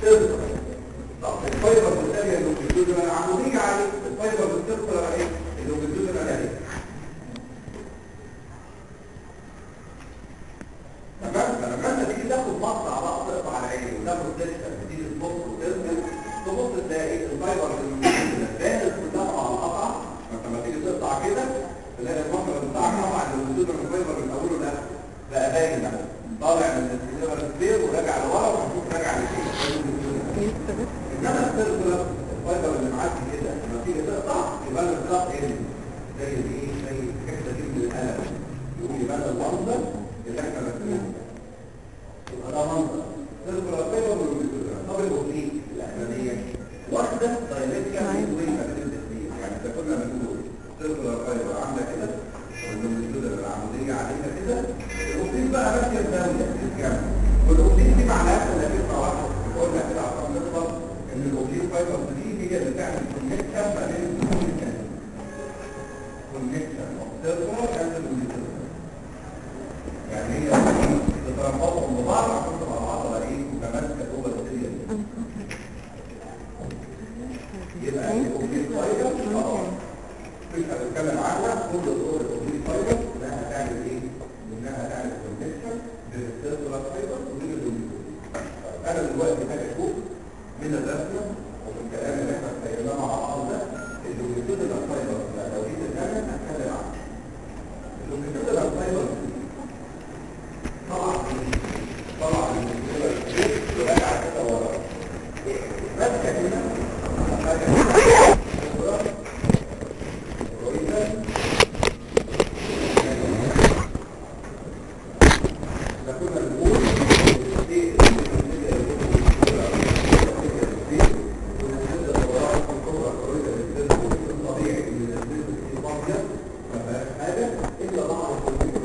تظهر طب الفايبر الثانيه اللي بتدوز من العموديه عليه الفايبر بتظهر ايه اللي بتدوز من عليه تمام فلما انت تيجي تاخد مقطع بقى تقطع على عيني وتاخد سلسله تيجي تبص وترسم تبص تلاقي الفايبر اللي بارز كلها على القطعه فانت لما تيجي تقطع كده تلاقي المنظر بتاعك طبعا اللي موجود من الفايبر من اوله ده بقى باين اهو طالع من السيلفر سبير وراجع لورا وهنشوف راجع لفين انما السيلفر الفايبر اللي معدي كده لما تيجي تقطع يبقى الخط هنا زي الايه زي الحته دي من القلم يقول يبقى ده المنظر اللي احنا رسمناه يبقى ده منظر سيلفر الفايبر والميزوجرام طب الاوبليك الاحمديه واحده دايركشن وين ما بين الاثنين يعني اذا كنا بنقول سيلفر الفايبر عامله كده والميزوجرام العموديه عليها كده الاوبليك بقى ماشيه بزاويه كام والاوبليك دي معناها انها تطلع واحده قلنا كده عشان نضرب ان الاوبليك فايبر دي هي اللي تعمل كونكشن ما بين الاثنين كونكشن سيلفر اند الميزوجرام يعني هي تتربطهم ببعض عشان تبقى العضله ايه متماسكه جوه السيليا يبقى الاوبليك فايبر اه مش هنتكلم عنها كل دور الاوبليك فايبر انها هتعمل ايه؟ انها هتعمل كونكشن بين السيلفر فايبر وبين الاوبليك انا دلوقتي هاجي اشوف من الرسمه ومن الكلام اللي احنا اتكلمناه مع بعض ده الاوبليك فايبر لو جيت الثانيه هتكلم عنها الاوبليك فايبر طبعا طبعا وراجع كده ورا ماسكه هنا حاجه كويسه ده كنا بنقول ايه طبيعي ان الزيت فاضيه ما فيهاش حاجه الا بعض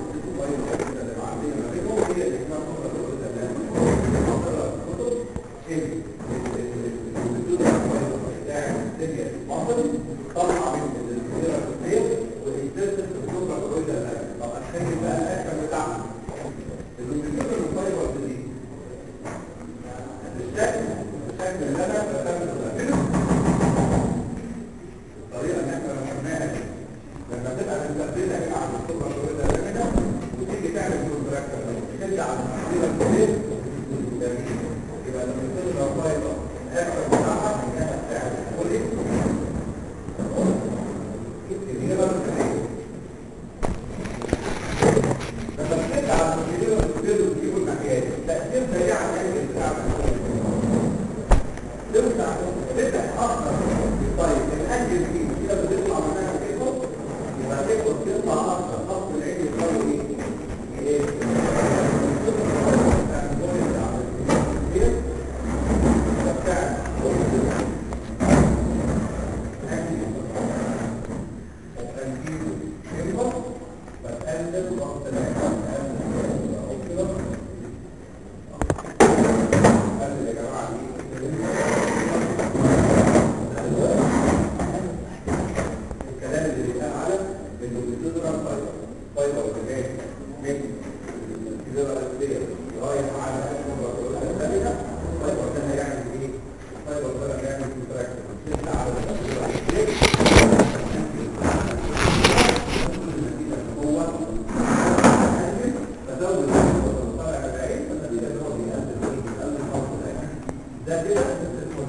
الطريقه اللي احنا رسمناها دي لما تبقى متبدله هنا على الصوره السوداء كده وتيجي تعمل كونتراكشن ترجع على المحصيله الكبير جميل يبقى لما تبقى الفايبر الاكشن بتاعها انها بتعمل كوليك كبيره كبيره لما بترجع على المحصيله الكبير وتجيبوا الناحيه دي تاثير سريع على الانجل بتاعها تفتح تفتح اكتر طيب الانجل دي كده بتطلع منها كده يبقى تكبر تطلع اكتر خط العين يساوي ايه؟ ايه؟ الكلام اللي بيتقال على انه بتضرب فايبر فايبر كمان من الجزيره الاسوديه رايح على الكره الثانيه فايبر ده هيعمل ايه؟ الفايبر ده هيعمل كونتراكشن تطلع على الجزيره الاسوديه هو فزود القوه طالع من العين فالنتيجه ان هو بيقلل بيقلل الضغط ده ده كده اسمه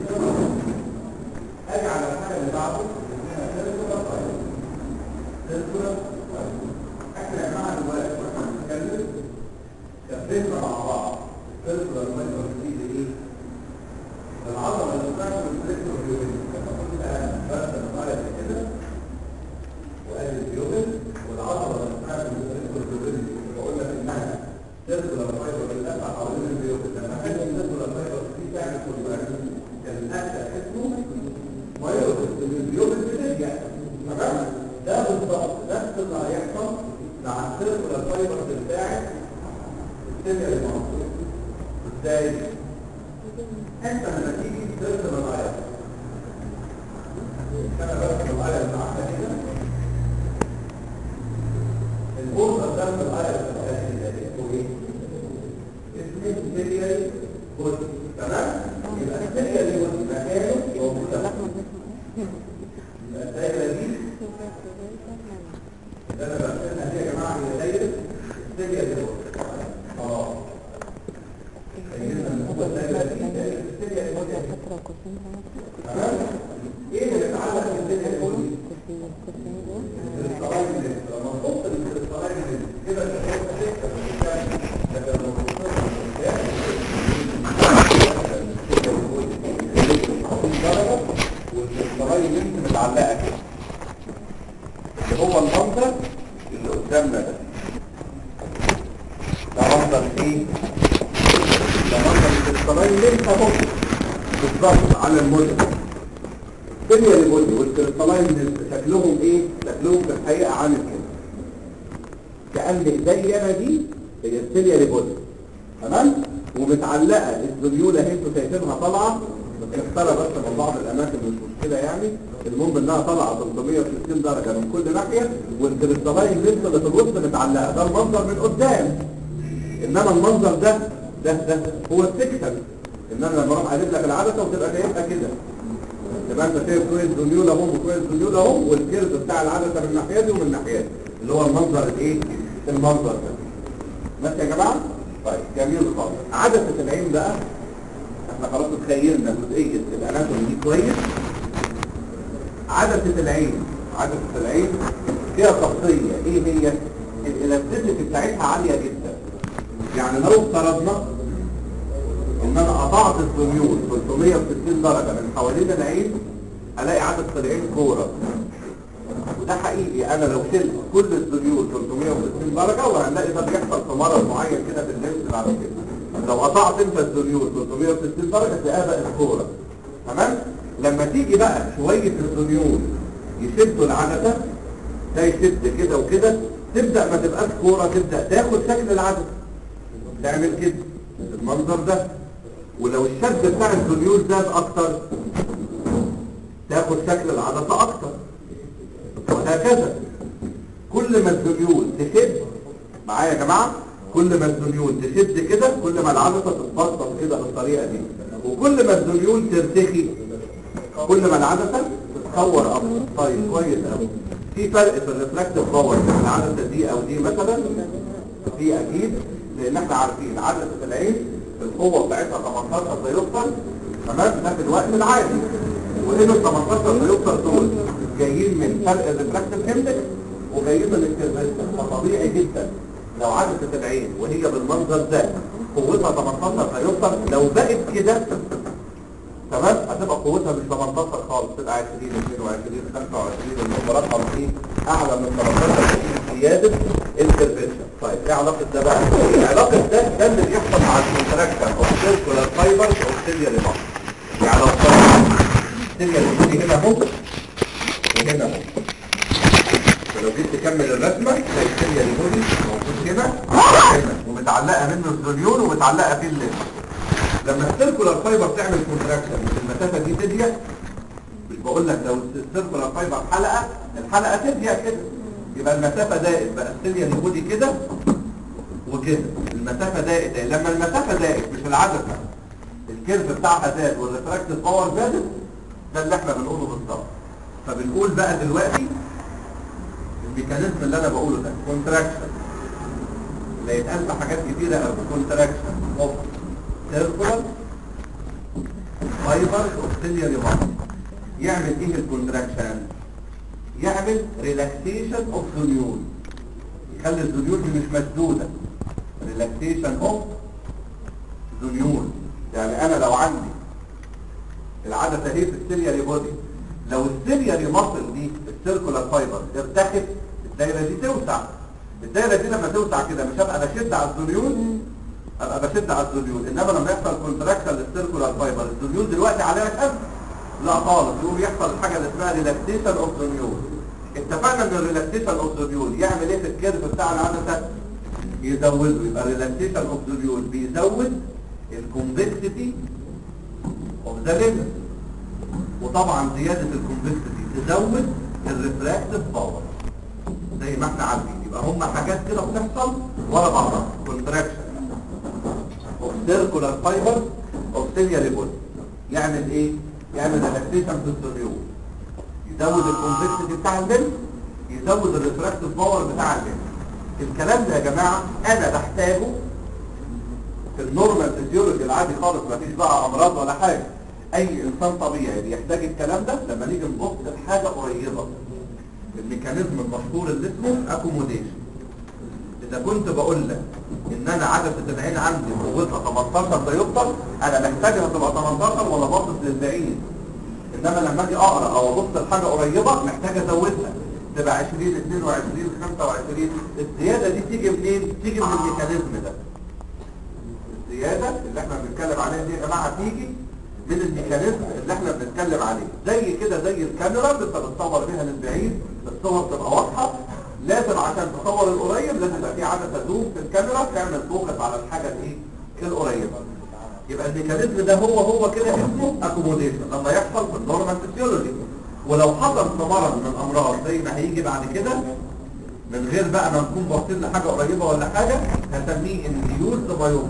اجي على الحاجه اللي بعده اسمها سيركولار فايبر سيركولار فايبر احنا يا جماعه دلوقتي واحنا بنتكلم كبرنا مع بعض السيركولار فايبر دي ايه؟ العضله اللي بتاعت السيركولار فايبر لما كنت برسم الطالب كده وقال البيوبل والعضله اللي بتاعت السيركولار فايبر بقول لك انها سيركولار فايبر بتلفع حوالين البيوبل لما كانت السيركولار فايبر دي تعمل كونتراكشن كان الاكثر اسمه ويوجد ان البيوبل بترجع تمام ده بالظبط نفس اللي هيحصل مع السيركولار فايبر بتاعت السيريال المنصوب ازاي؟ انت لما تيجي ترسم الغايه انا برسم الغايه بتاعتها كده البورصه بتاعت الغايه بتاعتها كده اسمه ايه؟ اسمه سيريال بودي تمام؟ يبقى الدايره اللي هو مكانه موجوده يبقى الدايره دي اللي انا برسمها دي يا جماعه هي دايره الدايره اللي هو خلاص سيدنا من هو الدايره دي دايره الدايره اللي هو تمام ايه اللي بيتعلق بالدايره اللي هو الكريستالين لما نحط الكريستالين كده تحط سكه في الانسان لكن لو والكريستالين لسه متعلقه كده اللي هو المنظر اللي قدامنا ده ده منظر ايه؟ ده منظر الكريستالين لسه اهو بالظبط على المدن الدنيا لبني والكريستالين شكلهم ايه شكلهم في الحقيقه عامل كده كأن ايدينا دي هي السيليا لبني تمام ومتعلقه الزميوله اهي انتوا شايفينها طالعه متكسره بس من بعض الاماكن مش مشكله يعني المهم انها طالعه 360 درجه من كل ناحيه والكريستالين لسه اللي في الوسط متعلقه ده المنظر من قدام انما المنظر ده ده ده هو السكشن انما لما اروح اجيب لك العدسه وتبقى شايفها كده تبقى انت شايف كويس زميول اهو وكويس زميول اهو والكيرف بتاع العدسه من الناحيه دي ومن الناحيه دي اللي هو المنظر الايه المنظر ده ماشي يا جماعه طيب جميل خالص عدسه العين بقى احنا خلاص اتخيلنا جزئيه الاناتومي دي كويس عدسه العين عدسه العين فيها خاصيه ايه هي الالاستيسيتي بتاعتها عاليه جدا يعني لو افترضنا ان انا قطعت الزميول 360 درجة من حوالين العين الاقي عدد العين كورة وده حقيقي انا لو شلت كل الزميول 360 درجة وهنلاقي ده بيحصل في مرض معين كده في اللينس على كده لو قطعت انت الزميول 360 درجة تلاقيها بقت كورة تمام لما تيجي بقى شوية الزميول يشدوا العدسة ده يشد كده وكده تبدأ ما تبقاش كورة تبدأ تاخد شكل العدسة تعمل كده المنظر ده ولو الشد بتاع الزنيول زاد اكتر تاخد شكل العدسة اكتر وهكذا كل ما الزنيول تشد معايا يا جماعة كل ما الزنيول تشد كده كل ما العدسة تتبسط كده بالطريقة دي وكل ما الزنيول ترتخي كل ما العدسة تتطور اكتر طيب كويس قوي في فرق في الريفراكتيف باور بين العدسة دي او دي مثلا في اكيد لان احنا عارفين عدسة العين القوة بتاعتها 18 ديوبتر تمام ده في الوقت العادي وهنا ال 18 ديوبتر دول جايين من فرق الريفراكتيف اندكس وجايين من الكيرفيشن فطبيعي جدا لو عدسة العين وهي بالمنظر ده قوتها 18 ديوبتر لو بقت كده تمام هتبقى قوتها مش 18 خالص تبقى 20 22 25 والنمبرات ايه اعلى من 18 زياده الكيرفيشن طيب ايه علاقه ده بقى علاقه ده ده اللي بيحصل مع الكونتراكشن اوف سيركولار فايبرز اوف سيليا ريمارك يعني لو فرضنا السيليا اللي هنا اهو وهنا اهو ولو جيت تكمل الرسمه تلاقي السيليا اللي موجود هنا هنا ومتعلقه منه الزوليون ومتعلقه فيه الليمف لما السيركولار فايبر تعمل كونتراكشن مش المسافه دي تضيق مش بقول لك لو السيركولار فايبر حلقه الحلقه تضيق كده يبقى المسافه ضاقت بقى السيليا اليهودي كده وكده المسافه ضاقت لما المسافه ضاقت مش العدسه الكيرف بتاعها زاد والريفراكتيف باور زادت ده اللي احنا بنقوله بالظبط فبنقول بقى دلوقتي الميكانيزم اللي انا بقوله ده كونتراكشن اللي يتقال في حاجات كتيره قوي كونتراكشن اوف سيركولار فايبر اوف سيليا ريمارك يعمل ايه الكونتراكشن يعمل ريلاكسيشن اوف زونيول يخلي الزونيول دي مش مسدوده ريلاكسيشن اوف زونيول يعني انا لو عندي العدسه اهي في السيلياري بودي لو السيلياري ماسل دي السيركولار فايبر ارتخت الدايره دي توسع الدايره دي لما توسع كده مش هبقى بشد على الزونيول ابقى بشد على الزونيول انما لما يحصل كونتراكشن للسيركولار فايبر الزونيول دلوقتي عليها كم لا خالص يقوم يحصل حاجه اللي اسمها ريلاكسيشن اوف زونيول اتفقنا ان الريلاكسيشن اوف زونيول يعمل ايه في الكيرف بتاع العدسه يزوده يبقى ريلاكسيشن اوف زونيول بيزود الكونفكسيتي اوف ذا لينس وطبعا زياده الكونفكسيتي تزود الريفراكتيف باور زي ما احنا عارفين يبقى هم حاجات كده بتحصل ورا بعضها كونتراكشن اوف سيركولار فايبر اوف سيلياري بودي يعمل ايه يعمل ريلاكسيشن في السوليوم يزود الكونفكسيتي بتاع اللينس يزود الريفراكتيف باور بتاع اللينس الكلام ده يا جماعه انا بحتاجه في النورمال فيزيولوجي العادي خالص مفيش بقى امراض ولا حاجه اي انسان طبيعي بيحتاج الكلام ده لما نيجي نبص لحاجه قريبه الميكانيزم المشهور اللي اسمه اكوموديشن اذا كنت بقول لك ان انا عدسه العين عندي قوتها 18 ديوبتر انا محتاجها تبقى 18 ولا باصص للبعيد انما لما اجي اقرا او ابص لحاجه قريبه محتاج ازودها تبقى 20 22 25 الزياده دي تيجي منين تيجي من الميكانيزم ده الزياده اللي احنا بنتكلم عليها دي يا جماعه تيجي من الميكانيزم اللي احنا بنتكلم عليه زي كده زي الكاميرا اللي انت بتصور بيها للبعيد الصور تبقى واضحه لازم عشان تصور القريب لازم يبقى في عدسه زوم في الكاميرا تعمل فوكس على الحاجه الايه القريبه يبقى الميكانيزم ده هو هو كده اسمه اكوموديشن لما يحصل في النورمال فيسيولوجي ولو حصل في مرض من الامراض زي ما هيجي بعد كده من غير بقى ما نكون باصين لحاجه قريبه ولا حاجه هسميه انديوز بايوبي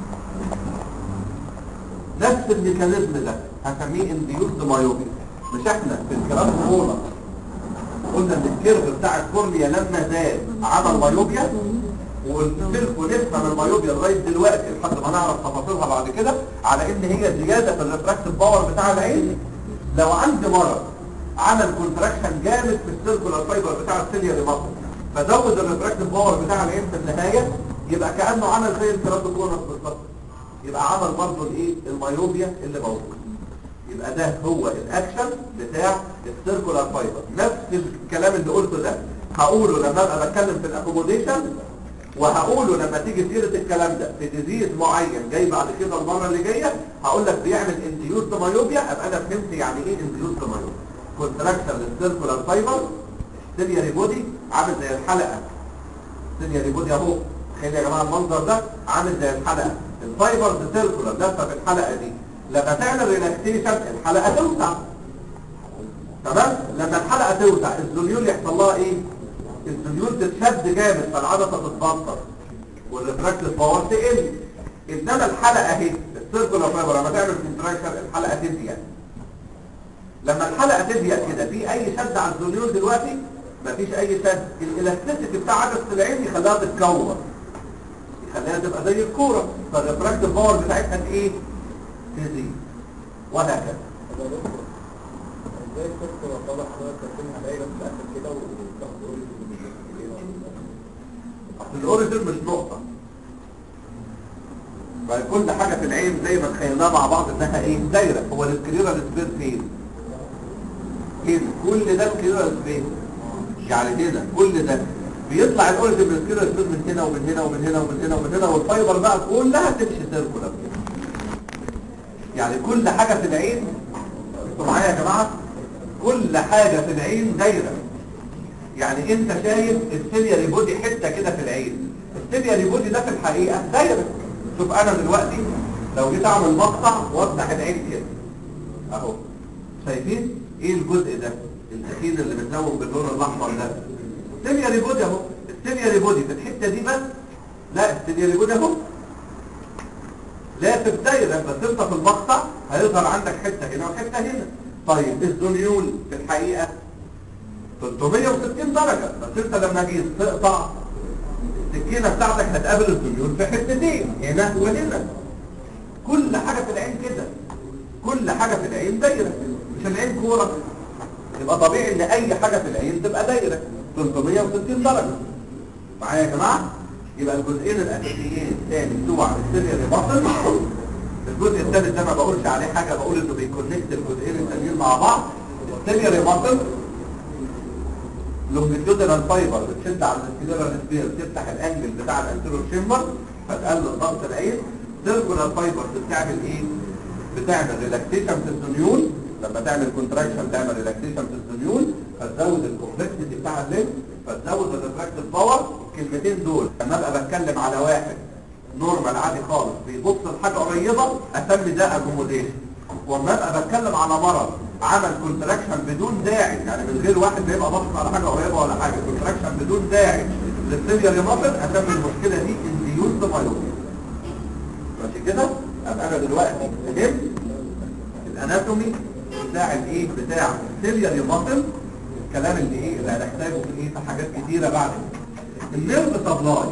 نفس الميكانيزم ده هسميه انديوز بايوبي مش احنا في الكلام كورونا قلنا ان الكيرف بتاع الكورنيا لما زاد عمل مايوبيا والسلك ونفهم المايوبيا لغايه دلوقتي لحد ما نعرف تفاصيلها بعد كده على ان هي زياده في الريفراكتيف باور بتاع العين لو عندي مرض عمل كونتراكشن جامد في السيركولار فايبر بتاع السيليا مصر فزود الريفراكتيف باور بتاع العين في النهايه يبقى كانه عمل زي الكيراتوكونس بالظبط يبقى عمل برضه الايه المايوبيا اللي موجود يبقى ده هو الاكشن بتاع السيركولار فايبر نفس الكلام اللي قلته ده هقوله لما ابقى بتكلم في الاكوموديشن وهقوله لما تيجي سيره الكلام ده في ديزيز معين جاي بعد كده المره اللي جايه هقول لك بيعمل انديوز مايوبيا ابقى انا فهمت يعني ايه انديوز مايوبيا كونتراكشن للسيركولار فايبر سيلياري بودي عامل زي الحلقه سيلياري بودي اهو تخيل يا جماعه المنظر ده عامل زي الحلقه الفايبرز سيركولار لفه في الحلقه دي لما تعمل ريلاكسيشن الحلقه توسع تمام لما الحلقه توسع الزنيول يحصل لها ايه الزنيول تتشد جامد فالعضله تتبطر والريفراكتيف باور تقل انما الحلقه اهي السيركولار فايبر لما تعمل كونتراكشن الحلقه تضيق لما الحلقه تضيق كده في اي شد على الزنيول دلوقتي مفيش اي شد الالاستيسيتي بتاع عدسه العين يخليها تتكور يخليها تبقى زي الكوره فالريفراكتيف باور بتاعتها ايه تزيد وهكذا ازاي الفكرة طبعا حضرتك ترسمها دايرة في الاخر كده وتاخد الاوريجن مش نقطة بل كل حاجة في العين زي ما تخيلناها مع بعض انها ايه دايرة هو الاسكريرا السبير فين هنا كل ده الاسكريرا السبير يعني هنا كل ده بيطلع الاوريجن من الاسكريرا السبير من هنا ومن هنا ومن هنا ومن هنا ومن هنا والفايبر بقى كلها تمشي سيركولار يعني كل حاجة في العين انتوا معايا يا جماعة كل حاجة في العين دايرة يعني انت شايف السيلياري بودي حته كده في العين السيلياري بودي ده في الحقيقه دايره شوف انا دلوقتي لو جيت اعمل مقطع وافتح العين كده اهو شايفين ايه الجزء ده التخين اللي متلون باللون الاحمر ده السيلياري بودي اهو السيلياري بودي في الحته دي بس لا السيلياري بودي اهو لا في الدايره بس انت في المقطع هيظهر عندك حته هنا وحته هنا طيب الزونيول في الحقيقه 360 درجة بس انت لما جيت تقطع السكينة بتاعتك هتقابل الزيون في حتتين هنا وهنا كل حاجة في العين كده كل حاجة في العين دايرة مش العين كورة يبقى طبيعي ان اي حاجة في العين تبقى دايرة 360 درجة معايا يا جماعة يبقى الجزئين الاساسيين الثاني بتوع السيريال باطل الجزء الثالث ده ما بقولش عليه حاجة بقول انه بيكونكت الجزئين الثانيين مع بعض السيريال باطل لونجيتيودنال فايبر بتشد على السكيلر سبير تفتح الانجل بتاع الانتيرور شيمبر فتقلل ضغط العين سيركولار فايبر بتعمل ايه بتعمل ريلاكسيشن في الزنيول لما تعمل كونتراكشن تعمل ريلاكسيشن في الزنيول فتزود الكومبلكسيتي بتاع الليل فتزود الريفراكتيف باور الكلمتين دول لما ابقى بتكلم على واحد نورمال عادي خالص بيبص لحاجه قريبه اسمي ده اكوموديشن واما ابقى بتكلم على مرض عمل كونتراكشن بدون داعي يعني من غير واحد بيبقى باصص على حاجه قريبه ولا حاجه كونتراكشن بدون داعي للسيليا ريموتر اسمي المشكله دي انديوز مايوبيا ماشي كده ابقى انا دلوقتي فهمت الاناتومي بتاع الايه بتاع السيلياري ماسل الكلام اللي ايه اللي هنحتاجه في ايه في حاجات كتيره بعد كده. النيرف سبلاي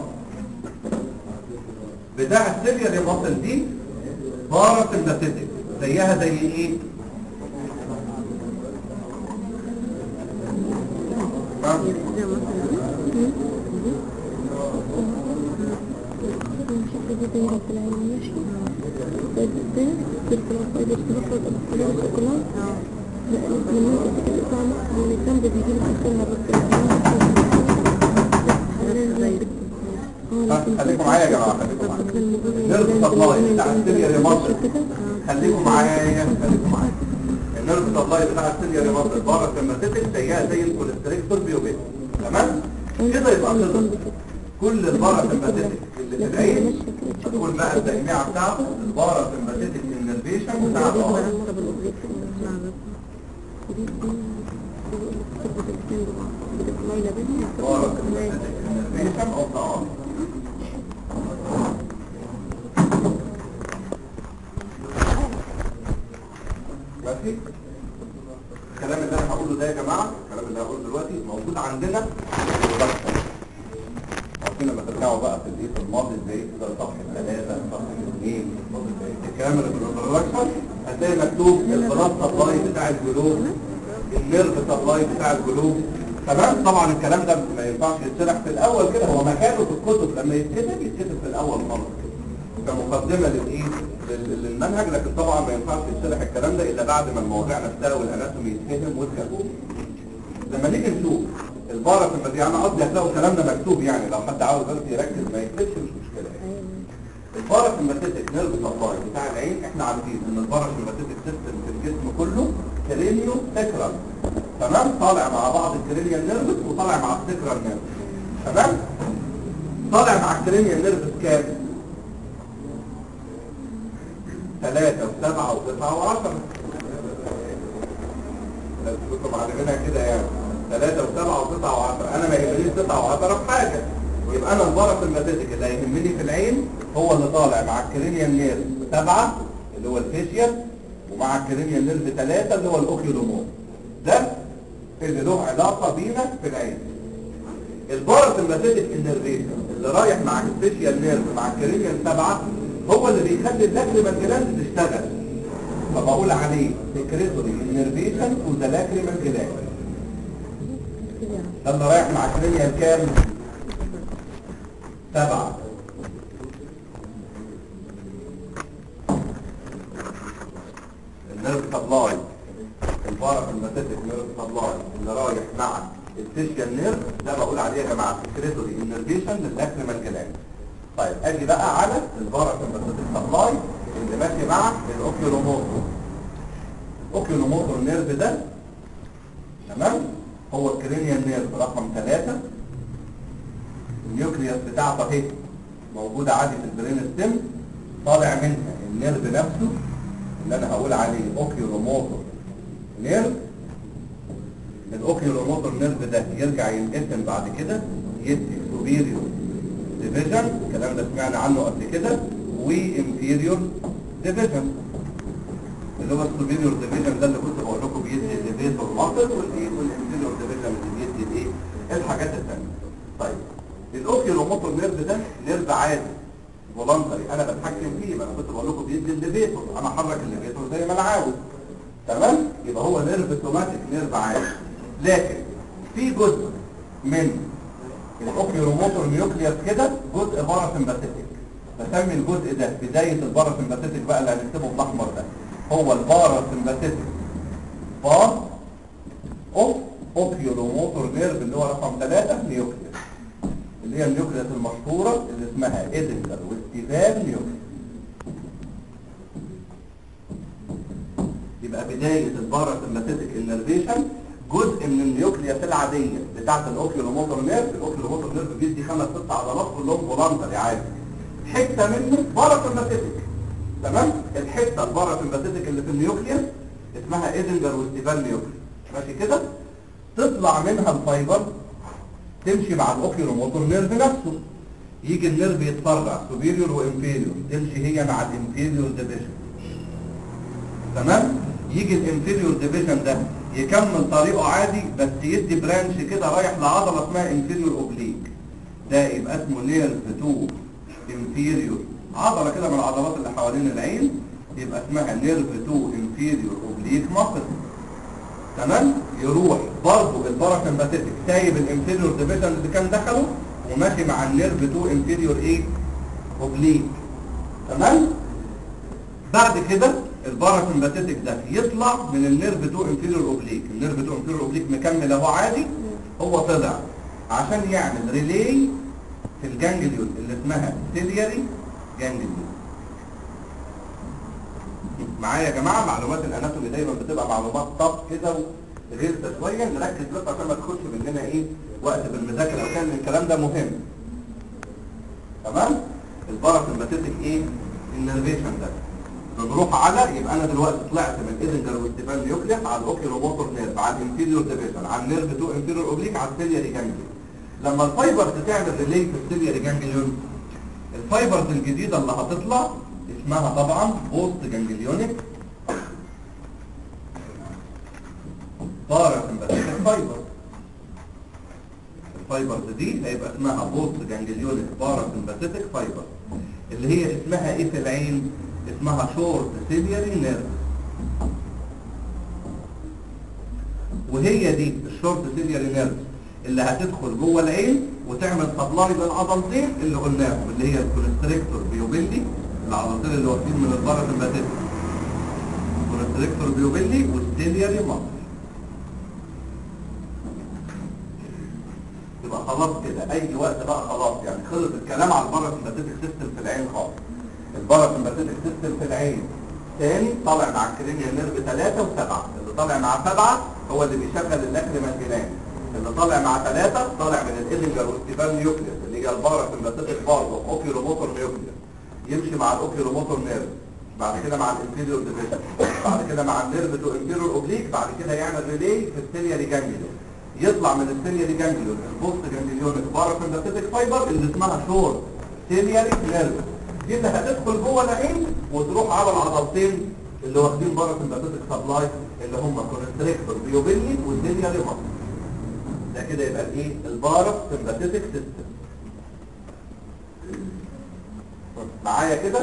بتاع السيلياري ماسل دي باراسمباتيك زيها زي ايه ها؟ ها؟ خليكم معايا يا جماعه خليكم معايا النيرف سبلاي بتاع السيلياري ماسل خليكم معايا خليكم معايا النيرف سبلاي بتاع السيلياري ماسل باراسمباتيك زيها زي الكوليستريكتور بيوبيت تمام كده يبقى خلص كل الباراسمباتيك اللي في العين هتقول بقى التجميعه بتاعته الباراسمباتيك انرفيشن بتاع العين باراسمباتيك انرفيشن اوف ذا ارم ماشي الكلام اللي انا هقوله ده يا جماعه الكلام اللي هقوله دلوقتي موجود عندنا في البحث. عارفين لما ترجعوا بقى في الايه في الماضي ازاي كده صفحه ثلاثه صفحه اثنين الكلام اللي في الانترودكشن هتلاقي مكتوب البلاد سبلاي بتاع الجلوب النيرف سبلاي بتاع الجلوب تمام طبعا الكلام ده ما ينفعش يتشرح في الاول كده هو مكانه في الكتب لما يتكتب يتكتب في الاول خالص كده كمقدمه للايه لل- للمنهج لكن طبعا ما ينفعش يتشرح الكلام ده الا بعد ما المواضيع نفسها والاناتومي يتفهم ويتكتب لما نيجي نشوف البارة في المدينة انا قصدي هتلاقوا الكلام ده مكتوب يعني لو حد عاوز بس يركز ما يكتبش مش مشكله يعني البارة في الماتيتك نيرف سبلاي بتاع العين احنا عارفين ان البارة في الماتيتك سيستم في الجسم كله كرينيو سكرال تمام طالع مع بعض الكرينيال نيرفس وطالع مع السكرال نيرفس تمام طالع مع الكرينيال نيرفس كام ثلاثة وسبعة وتسعة وعشرة كنتم معلمينها كده يعني ثلاثة وسبعة وتسعة وعشرة أنا ما يهمنيش تسعة وعشرة في حاجة يبقى أنا البارة الماتيتك اللي هيهمني في العين هو اللي طالع مع الكرينيال نيرف سبعة اللي هو الفيشيال ومع الكرينيال نيرف ثلاثة اللي هو الأوكيولومور ده اللي له علاقة بينا في العين البارة الماتيتك انرفيشن اللي رايح مع الفيشيال نيرف مع الكرينيال سبعة هو اللي بيخلي اللاكريمال جلاند تشتغل فبقول عليه سكريتوري انرفيشن وذا لاكريمال جلاند ده اللي رايح مع الكرينيال كام؟ سبعة النيرف سبلاي البارا الماتيتك نيرف سبلاي اللي رايح مع الفيشيال نيرف ده بقول عليه يا جماعه سكريتوري انرفيشن للاكريمال جلاند طيب اجي بقى على البارا الماتيتك سبلاي اللي ماشي مع الاوكيولوموتور الاوكيولوموتور نيرف ده تمام هو الكرينيال نيرف رقم ثلاثة النيوكليوس بتاعته اهي موجودة عادي في البرين ستيم طالع منها النيرف نفسه اللي انا هقول عليه اوكيولوموتور نيرف الاوكيولوموتور نيرف ده يرجع ينقسم بعد كده يدي سوبيريور ديفيجن الكلام ده سمعنا عنه قبل كده وانفيريور ديفيجن اللي هو السوبيريور ديفيجن ده اللي كنت بقول لكم بيدي الليفيتور ماسل والايه والانفيريور ديفيجن اللي بيدي الايه الحاجات الثانيه طيب الاوكيولوموتور نيرف ده نيرف عادي فولنتري انا بتحكم فيه ما انا كنت بقول لكم بيدي الليفيتور انا احرك الليفيتور زي ما انا عاوز تمام يبقى هو نيرف سوماتيك نيرف عادي لكن في جزء من الاوكيولوموتور نيوكليوس كده جزء باراسمباتيك بسمي الجزء ده بداية الباراسمباتيك بقى اللي هنكتبه بالاحمر ده هو الباراسمباتيك بار اوف اوكيولوموتور نيرف اللي هو رقم 3 نيوكليوس اللي هي النيوكليوس المشهورة اللي اسمها ايدنجر واستيفان نيوكليوس يبقى بداية الباراسمباتيك انرفيشن جزء من النيوكليوس العادية بتاعت الاوكيولوموتور نيرف الاوكيولوموتور نيرف بيدي خمس ست عضلات كلهم فولانتري عادي حتة منه باراسمباتيك تمام الحتة الباراسمباتيك اللي في النيوكليوس اسمها ايدنجر واستيفان نيوكليوس ماشي كده تطلع منها الفايبر تمشي مع الاوكيولوموتور نيرف نفسه يجي النيرف يتفرع سوبيريور وانفيريور تمشي هي مع الانفيريور ديفيجن تمام يجي الانفيريور ديفيجن ده يكمل طريقه عادي بس يدي برانش كده رايح لعضله اسمها انفيريور اوبليك ده يبقى اسمه نيرف 2 انفيريور عضله كده من العضلات اللي حوالين العين يبقى اسمها نيرف 2 انفيريور اوبليك ماسل تمام يروح برضه الباراسمباتيك سايب الانفيريور ديفيجن اللي كان دخله وماشي مع النيرف 2 انفيريور ايه اوبليك تمام بعد كده الباراسمباتيك ده يطلع من النيرف 2 انفيريور اوبليك النيرف 2 انفيريور اوبليك مكمل اهو عادي هو طلع عشان يعمل ريلي في الجانجليون اللي اسمها سيلياري جانجليون معايا يا جماعه معلومات الاناتومي دايما بتبقى معلومات طب كده غير شويه نركز بس عشان ما تاخدش مننا ايه وقت بالمذاكره وكان الكلام ده مهم تمام الباراسمباتيك ايه النرفيشن ده بنروح على يبقى انا دلوقتي طلعت من ايدنجر والستيفان نيوكليس على الاوكيلوموتور نيرف على الانفيريور ديفيجن على النيرف 2 انفيريور اوبليك على السيلياري جانجليون لما الفايبرز تعمل ريلي في السيلياري جانجليون الفايبرز الجديده اللي هتطلع اسمها طبعا بوست جانجليونيك باراسمباتيك فايبر الفايبرز دي هيبقى اسمها بوست جانجليونيك باراسمباتيك فايبر اللي هي اسمها ايه في العين اسمها شورت سيلياري نيرف وهي دي الشورت سيلياري نيرف اللي هتدخل جوه العين وتعمل سبلاي للعضلتين اللي قلناهم اللي هي الكونستريكتور بيوبيلي العضلتين اللي واخدين من الباراسمباتيك الكونستريكتور بيوبيلي والسيلياري مصر يبقى خلاص كده اي وقت بقى خلاص يعني خلص الكلام على الباراسمباتيك سيستم في العين خالص الباراسمباتيك سيستم في العين تاني طالع مع الكرينيال نيرف 3 و7 اللي طالع مع 7 هو اللي بيشغل اللاكريمال جلاند اللي طالع مع 3 طالع من الايدنجر والستيفان نيوكليس اللي هي الباراسمباتيك برضه اوكيلوموتور نيوكليس يمشي مع الاوكيلوموتور نيرف بعد كده مع الانفيريور ديفيجن بعد كده مع النيرف تو انفيريور اوبليك بعد كده يعمل ريلي في السيلياري جانجليون يطلع من السيلياري جانجليون البوست جانجليون الباراسمباتيك فايبر اللي اسمها شورت سيلياري نيرف دي اللي هتدخل جوه العين وتروح على العضلتين اللي واخدين باراسمباتيك سبلاي اللي هم كونستريكتور بيوبيلي والسيلياري مصر ده كده يبقى الايه الباراسمباتيك سيستم معايا كده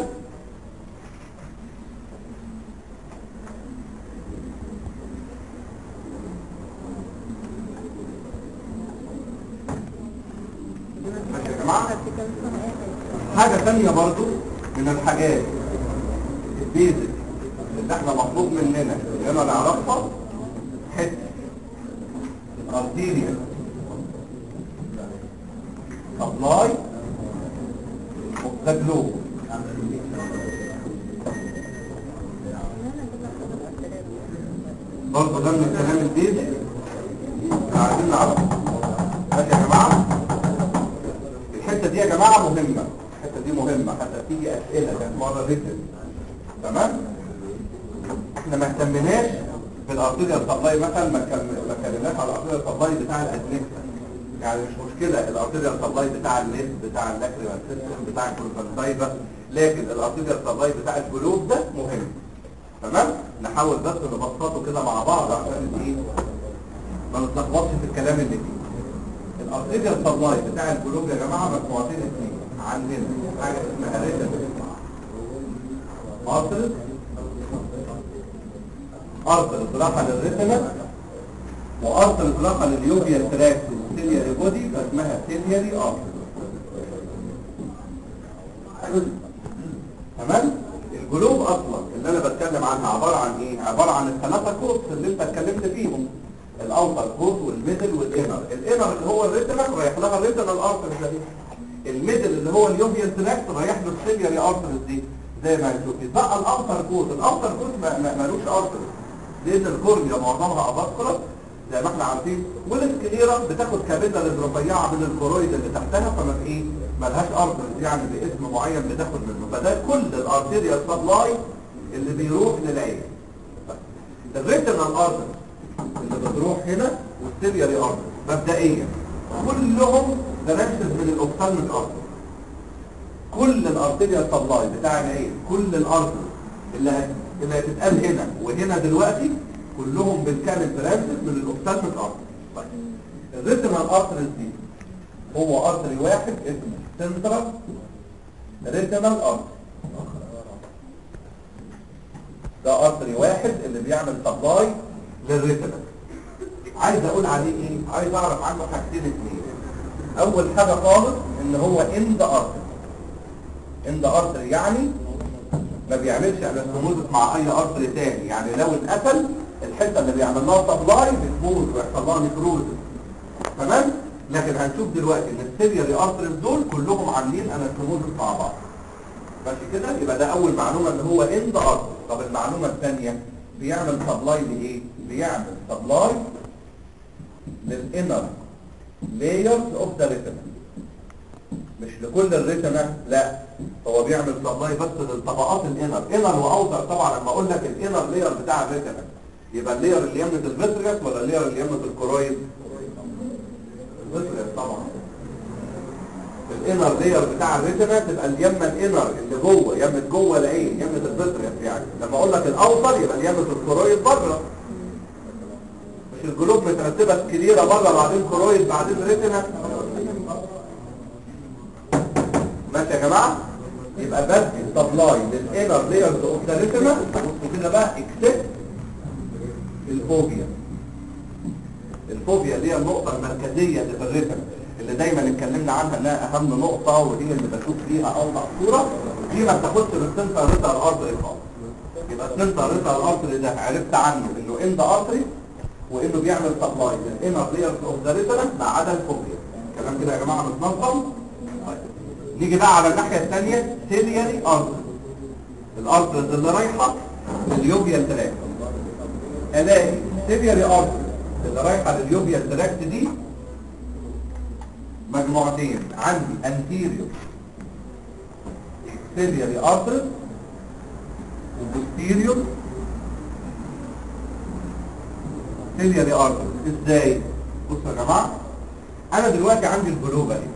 ماشي يا جماعه حاجة تانية برضو من الحاجات البيزك اللي احنا مطلوب مننا اننا نعرفها حتة الارتيريا سبلاي اوف ذا جلوب برضه ده من الكلام البيزك اللي عايزين نعرفه ماشي يا جماعه الحته دي يا جماعه مهمه الحته دي مهمه حتى تيجي اسئله كانت مره ريتن تمام احنا ما اهتمناش بالارتيريال سبلاي مثلا ما اتكلم- ما اتكلمناش على الارتيريال سبلاي بتاع الادنكسا يعني مش مشكله الارتيريال سبلاي بتاع الليف بتاع اللاكريمال سيستم بتاع الكونفنتايفا لكن الارتيريال سبلاي بتاع الجلوب ده مهم تمام نحاول بس نبسطه كده مع بعض عشان ايه ما نتلخبطش في الكلام اللي فيه الارتيريال سبلاي بتاع الجلوب يا جماعه مجموعتين اثنين عندنا حاجه اسمها ريتن ارتر ارتر اطلاقا للريتنا وارتر اطلاقا لليوبيال تراكت والسيلياري بودي فاسمها سيلياري ارتر تمام الجلوب اصلا اللي انا بتكلم عنها عباره عن ايه عباره عن الثلاثه كورس اللي انت اتكلمت فيهم الاوتر كورس والميدل والانر الانر اللي هو الريتنا رايح لها الريتنا الارتر دي الميدل اللي هو اليوبيال تراكت رايح له السيلياري ارتر دي زي ما هنشوف بقى الاوتر كورس الاوتر كورس ما- ما- ملوش ارتر لان الكورنيا معظمها اباسكولار زي ما احنا عارفين والسكليرا بتاخد كابيلاريز رفيعه من الكورويد اللي تحتها فما في ايه ملهاش ارترز يعني باسم معين بتاخد منه فده كل الارتيريال سبلاي اللي بيروح للعين الريتنال ارتر اللي بتروح هنا والسيلياري ارتر مبدئيا كلهم برانشز من الاوبتالميك ارتر كل الارتيريال سبلاي بتاع العين كل الارتر اللي اللي هتتقال هنا وهنا دلوقتي كلهم بالكامل برانشز من الاوبتالميك ارتري طيب الريتينال ارتريز دي هو ارتري واحد اسمه سنترال ريتينال ارتري ده ارتري واحد اللي بيعمل سبلاي للريتينال عايز اقول عليه ايه عايز اعرف عنه حاجتين اثنين اول حاجه خالص ان هو اند ارتري اند ارتري يعني ما بيعملش انستموزس مع اي ارتري تاني يعني لو اتقتل الحته اللي بيعمل لها سبلاي بتموت ويحصل لها نيكروزس تمام لكن هنشوف دلوقتي ان السيريالي ارتريز دول كلهم عاملين انستموزس مع بعض ماشي كده يبقى ده اول معلومه ان هو اند ارتري طب المعلومه الثانيه بيعمل سبلاي لايه بيعمل سبلاي للانر لايرز اوف ذا ريتنا مش لكل الريتنا لا هو بيعمل سبلاي بس للطبقات الانر انر واوتر طبعا لما اقول لك الانر لاير بتاع الريتنا يبقى اللير اللي يمت الفيتريس ولا اللير اللي يمت الكرويد الفيتريس طبعا الانر لاير بتاع الريتنا تبقى اليمه الانر اللي جوه يمت جوه العين يمت الفيتريس يعني لما اقول لك الاوتر يبقى يمت الكرويد بره مش الجلوب مترتبه سكليره بره بعدين كرويد بعدين ريتنا ماشي يا جماعه يبقى بدي سبلاي للانر لايرز اوف ذا ريتنا بصوا كده بقى اكسبت الفوبيا الفوبيا اللي هي النقطه المركزيه اللي في الريتنا اللي دايما اتكلمنا عنها انها اهم نقطه ودي اللي بشوف فيها اوضح صوره دي ما بتاخدش بالسنتر ريتال ارتري خالص يبقى السنتر ريتال ارتري ده عرفت عنه انه اند ارتري وانه بيعمل سبلاي للانر لايرز اوف ذا ريتنا ما عدا الفوبيا الكلام كده يا جماعه متنظم طيب نيجي بقى على الناحيه الثانيه سيلياري ارتري الارتريز اللي رايحه لليوبيا تراكت الاقي سيلياري ارتري اللي رايحه لليوبيا تراكت دي مجموعتين عندي انتيريور سيلياري ارتريز وبوستيريور سيلياري ارتريز ازاي بصوا يا جماعه انا دلوقتي عندي الجلوبه دي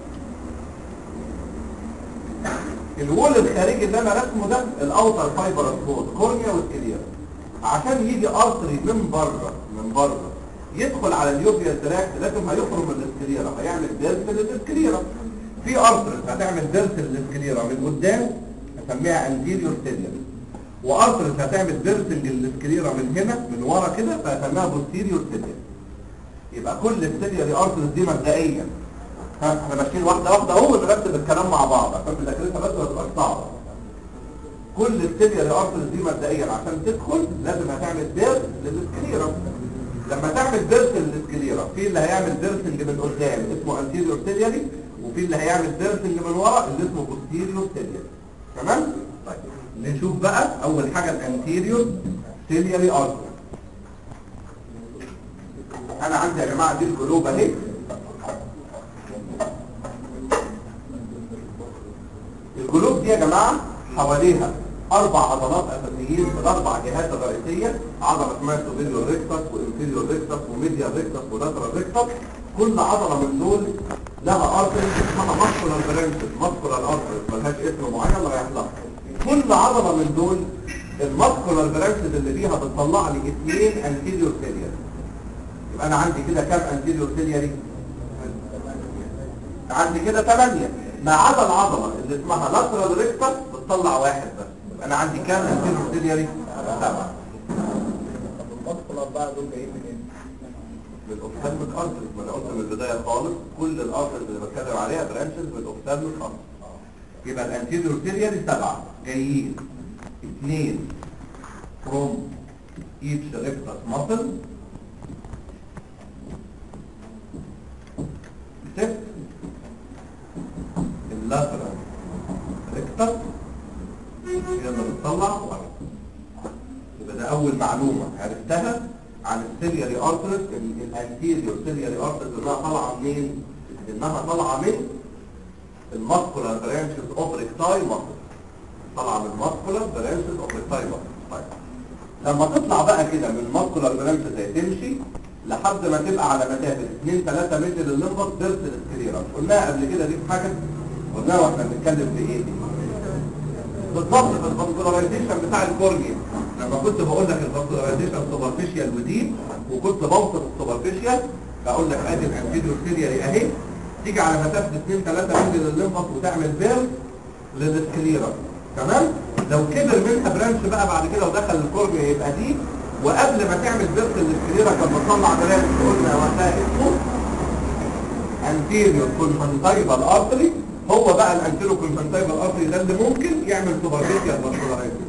الوول الخارجي اللي انا رسمه ده الاوتر فايبر سبوت كورنيا والكلير عشان يجي ارتري من بره من بره يدخل على اليوبيا تراكت لازم هيخرج من الاسكليرا هيعمل ديرس للاسكليرا في ارتري هتعمل ديرس للاسكليرا من قدام هسميها انتيريور سيلير وارتري هتعمل ديرسنج للاسكليرا من هنا من ورا كده فهسميها بوستيريور سيلير يبقى كل السيلياري ارتريز دي مبدئيا ها احنا ماشيين واحده واحده اهو نرتب الكلام مع بعض عشان مذاكرتها بس ما تبقاش صعبه كل السيلياري ارتريز دي مبدئيا عشان تدخل لازم هتعمل ديرس للسكليرا لما تعمل ديرس للسكليرا في اللي هيعمل ديرسنج من قدام اسمه انتيريور سيلياري وفي اللي هيعمل ديرسنج من ورا اللي اسمه بوستيريور سيلياري تمام طيب نشوف بقى اول حاجه الانتيريور سيلياري ارتريز انا عندي يا جماعه دي القلوب اهي القلوب دي يا جماعه حواليها اربع عضلات اساسيين في الاربع جهات الرئيسيه عضله اسمها سوبيريور ريكتس وانفيريور ريكتس وميديال ريكتس ولاترال ريكتس كل عضله من دول لها ارتري اسمها ماسكولار برانشز ماسكولار ارتري ملهاش اسم معين رايح لها كل عضله من دول الماسكولار برانشز اللي فيها بتطلع لي اثنين انتيريور سيليار يبقى انا عندي كده كام انتيريور سيلياري عندي كده 8 ما عدا العضله اللي اسمها لاترال ريكتس بتطلع واحد بس يبقى انا عندي كام انتيريور سيلياري 7 طب الماسكولار بقى دول جايين منين؟ من الاوفتالميك ارتريز ما انا قلت من البدايه خالص كل الارتريز اللي بتكلم عليها برانشز من الاوفتالميك ارتريز يبقى الانتيريور سيلياري سبعه جايين اثنين فروم each rectus muscle ست اللاترال ريكتر هي اللي بتطلع واحد يبقى ده اول معلومه عرفتها عن السيلياري ارتريز الانتيريور سيلياري ارتريز انها طالعه منين انها طالعه من الماسكولار برانشز اوف ريكتاي ماسل طالعه من الماسكولار برانشز اوف ريكتاي ماسل طيب لما تطلع بقى كده من الماسكولار برانشز زي تمشي لحد ما تبقى على مسافه 2 3 متر للنفق ضرس السكليرا مش قلناها قبل كده دي في حاجه قلناها واحنا بنتكلم في ايه دي بالظبط في الفاسكولاريزيشن بتاع الكورنيا لما كنت بقول لك الفاسكولاريزيشن سوبرفيشال وديب وكنت بوصف السوبرفيشال بقول لك ادي الانتيريور سيريالي اهي تيجي على مسافه 2 3 مللي للليمفاس وتعمل بيرن للسكليرا تمام لو كبر منها برانش بقى بعد كده ودخل الكورنيا يبقى دي وقبل ما تعمل بيرن للسكليرا كان بتطلع برانش قلنا وقتها اسمه anterior conjunctival artery هو بقى الانتيريور conjunctival artery ده اللي ممكن يعمل superficial vascularization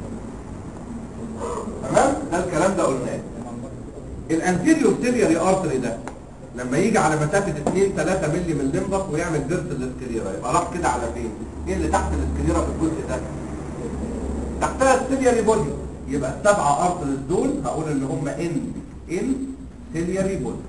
تمام ده الكلام ده قلناه الانتيريور سيريالي ارتري ده لما يجي على مسافه 2 3 مللي من الليمبس ويعمل بيرس الاسكليرا يبقى راح كده على فين ايه اللي تحت الاسكليرا في الجزء ده تحتها السيريالي بودي يبقى السبعه ارتريز دول هقول ان هم ان ان سيريالي بودي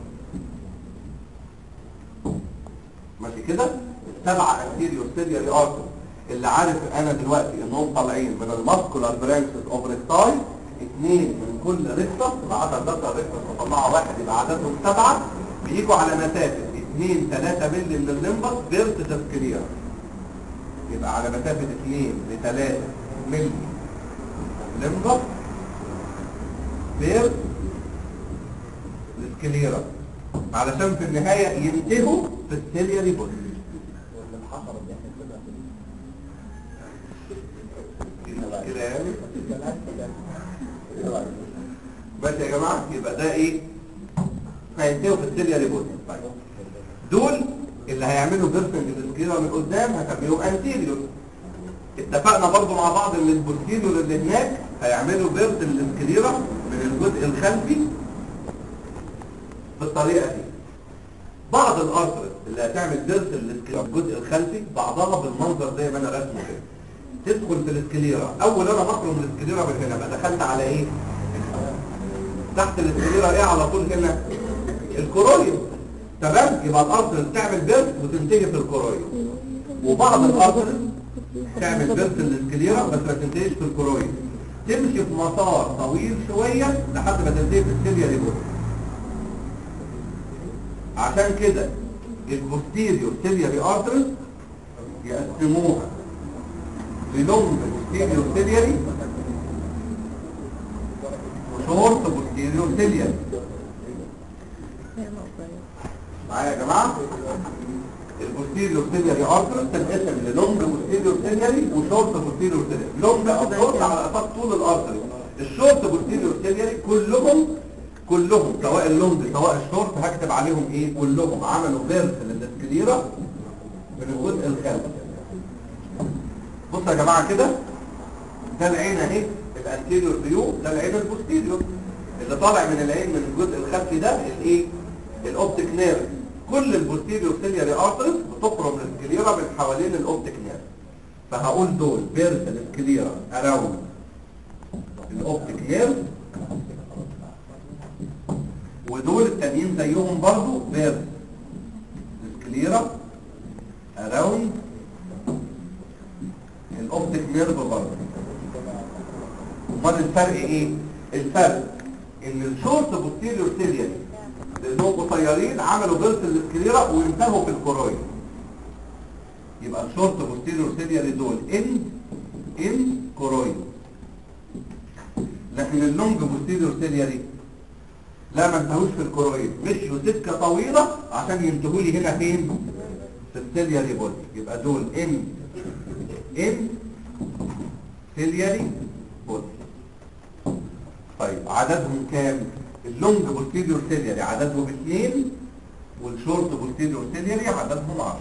ماشي كده السبعه انتيريور سيريالي ارتري اللي عارف انا دلوقتي انهم طالعين من الماسكولار برانشز اوف ريكتاي اثنين من كل ريكتس يبقى 10 12 ريكتس وطلعوا واحد يبقى عددهم سبعه بيجوا على مسافه 2 3 مللي من الليمبس بيرت تسكرير يبقى على مسافه 2 ل 3 مللي ليمبس بيرت السكليرا علشان في النهايه ينتهوا في السيريالي بودي واللي انحصر دي احنا كده كده يعني الكلام ده ايه رايك؟ بس يا جماعه يبقى ده ايه هينتهوا في السيريالي بودي طيب دول اللي هيعملوا بيرسنج للسكليرا من قدام هسميهم انتيريور اتفقنا برضو مع بعض ان البوستيريور اللي هناك هيعملوا بيرس للسكليرا من الجزء الخلفي بالطريقه دي بعض الارترز اللي هتعمل بيرس للسكليرا في الجزء الخلفي بعضها بالمنظر زي ما انا رسمه كده تدخل في السكليرا اول انا بخرج من السكليرا من هنا بقى دخلت على ايه تحت السكليرا ايه على طول هنا الكورويوم تمام يبقى الارترز تعمل بيرس وتنتهي في الكورويوم وبعض الارترز تعمل بيرس للسكليرا بس ما تنتهيش في الكورويوم تمشي في مسار طويل شويه لحد ما تنتهي في السيريا ليبوس عشان كده البوستيريور سيريالي ارترز يقسموها لونج بوستيريور سيريالي وشورت بوستيريور سيريالي معايا يا جماعه البوستيريور سيريالي ارترز تنقسم للونج بوستيريور سيريالي وشورت بوستيريور سيريالي لونج او شورت على اساس طول الارترز الشورت بوستيريور سيريالي كلهم كلهم سواء اللونج سواء الشورت هكتب عليهم ايه كلهم عملوا بيرس للسكليرا من الجزء الخلفي بصوا يا جماعه كده ده العين اهي الانتيريور فيو ده العين البوستيريور اللي طالع من العين من الجزء الخلفي ده الايه الاوبتيك نيرف كل البوستيريور سيلياري ارترز بتخرج من السكليرا من حوالين الاوبتيك نيرف فهقول دول بيرس السكليرا اراوند الاوبتيك نيرف ودول التانيين زيهم برضو بيرس السكليرا اراوند الاوبتيك نيرف برضه امال الفرق ايه الفرق ان الشورت بوستيريور سيلياري لانهم قصيرين عملوا بيرس السكليرا وانتهوا في الكورويد يبقى الشورت بوستيريور سيلياري دول ان ان كورويد لكن اللونج بوستيريور سيلياري لا ما انتهوش في الكورويد مشيوا سكه طويله عشان ينتهوا لي هنا فين في السيلياري بودي يبقى دول ان ان سيلياري بودي طيب عددهم كام اللونج بوستيريور سيلياري عددهم اثنين والشورت بوستيريور سيلياري عددهم 10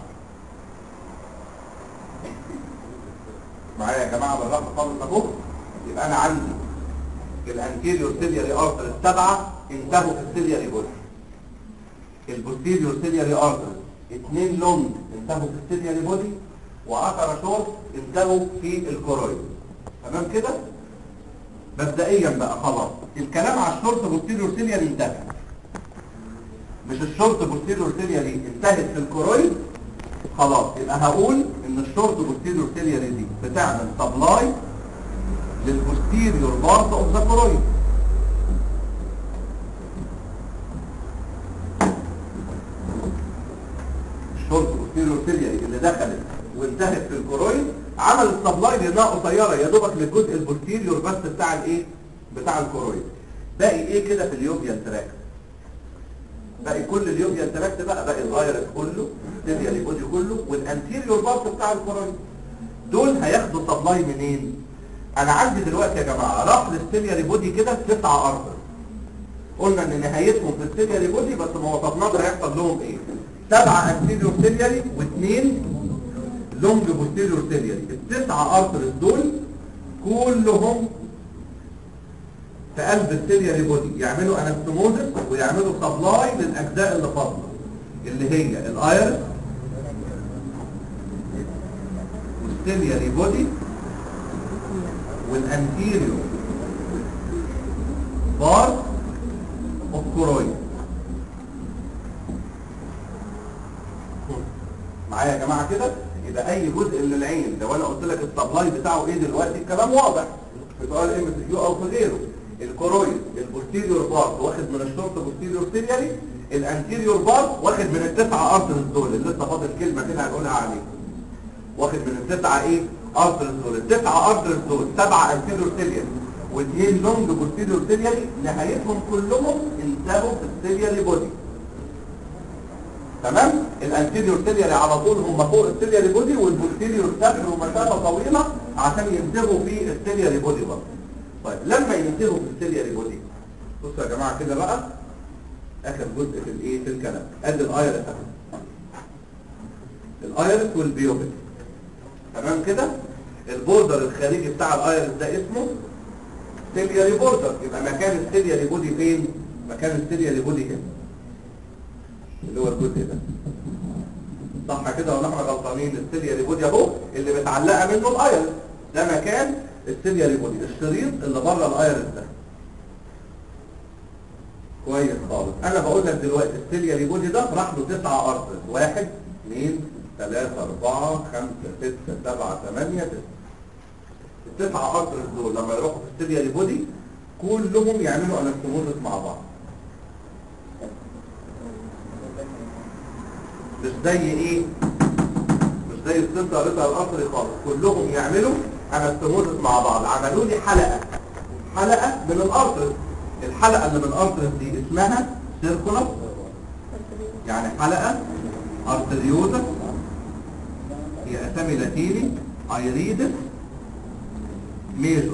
معايا يا جماعه بالراحه خالص اهو يبقى انا عندي الانتيريور سيلياري ارتر السبعه انتهوا في السيلياري بودي البوستيريور سيلياري ارتر اثنين لونج انتهوا في السيلياري بودي و10 شورت انتهوا في الكورويد تمام كده مبدئيا بقى خلاص الكلام على الشورت بوستيريور سيلياري انتهى مش الشورت بوستيريور سيلياري انتهت في الكورويد خلاص يبقى هقول ان الشورت بوستيريور سيلياري دي بتعمل سبلاي للبوستيريور بارت اوف ذا كورويد الشورت بوستيريور سيلياري اللي دخلت وانتهت في الكورويد عملت سبلاي لنمبر انها قصيره يا دوبك للجزء البوستيريور بس بتاع الايه بتاع الكورويد باقي ايه كده في اليوبيان تراكت باقي كل اليوبيان تراكت بقى باقي الايرس كله الستيريال بودي كله والانتيريور بارت بتاع الكورويد دول هياخدوا سبلاي منين انا عندي دلوقتي يا جماعه رفل الستيريال بودي كده تسعة ارض قلنا ان نهايتهم في الستيريال بودي بس ما وصفناش هيحصل لهم ايه سبعة انتيريور ستيريالي واثنين لونج بوستيريور ستيريالي التسعة ارترز دول كلهم في قلب السيلياري بودي يعملوا انستموزس ويعملوا سبلاي للاجزاء اللي فاضله اللي هي الايرس والسيلياري بودي والانتيريور بارت اوف كورويد معايا يا جماعه كده يبقى اي جزء من العين لو انا قلت لك السبلاي بتاعه ايه دلوقتي الكلام واضح في سؤال ام اس كيو او في غيره الكورويد البوستيريور بارت واخد من الشورت بوستيريور سيريالي الانتيريور بارت واخد من التسعه ارترز دول اللي لسه فاضل كلمه كده هنقولها عليه واخد من التسعه ايه ارترز دول التسعه ارترز دول سبعه انتيريور سيريالي واثنين لونج بوستيريور سيريالي نهايتهم كلهم انتهوا في السيريالي بودي تمام الانتيريور سيريالي على طول هم فوق السيريالي بودي والبوستيريور سافروا مسافه طويله عشان ينتهوا في السيريالي بودي برضه طيب لما ينتهوا في السيريالي بودي بصوا يا جماعه كده بقى اخر جزء في الايه في الكلام ادي الايرس اهو الايرس والبيوبل تمام كده البوردر الخارجي بتاع الايرس ده اسمه سيلياري بوردر يبقى مكان السيلياري بودي فين مكان السيلياري بودي هنا اللي هو الجزء ده صح كده ولا احنا غلطانين السيلياري بودي اهو اللي متعلقه منه الايرس ده مكان السيلياري بودي الشريط اللي بره الايرس ده كويس خالص انا بقول لك دلوقتي السيلياري بودي ده راح له تسعة ارترز واحد اثنين ثلاثة أربعة خمسة ستة سبعة ثمانية تسعة التسعة ارترز دول لما يروحوا في السيلياري بودي كلهم يعملوا انستموزس مع بعض مش زي ايه مش زي السنتر رضا القصري خالص كلهم يعملوا انستموزس مع بعض عملوا لي حلقة حلقة من الارترز الحلقة اللي من الارترز دي اسمها سيركولر يعني حلقة ارتريوزا هي اسامي لاتيني ايريدس ميجور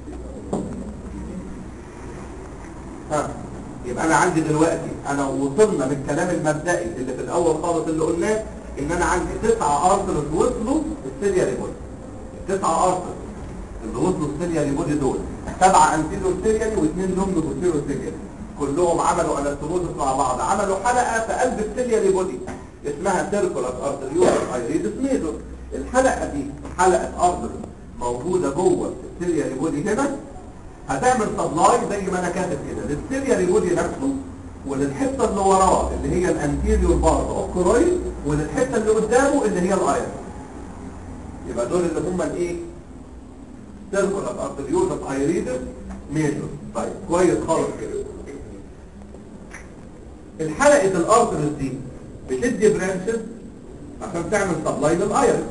ها يبقى انا عندي دلوقتي انا وصلنا من الكلام المبدئي اللي في الاول خالص اللي قلناه ان انا عندي تسعة ارترز وصلوا السيريا ريبودي التسعة ارترز اللي وصلوا السيريا ريبودي دول سبعة انتيريور سيريالي واثنين لونج بوستيريور سيريالي كلهم عملوا انستروزس مع بعض عملوا حلقة في قلب السيريالي بودي اسمها سيركولار ارتريول ايريدس ميجور الحلقة دي حلقة ارتر موجودة جوه السيريالي بودي هنا هتعمل سبلاي زي ما انا كاتب كده للسيريالي بودي نفسه وللحته اللي وراه اللي هي الانتيريور بارت اوف كورويد وللحته اللي قدامه اللي هي الايرس يبقى دول اللي هم الايه سيركولار ارتريول ايريدس ميجور طيب كويس خالص كده الحلقه الارترز دي بتدي برانشز عشان تعمل سبلاي للايرس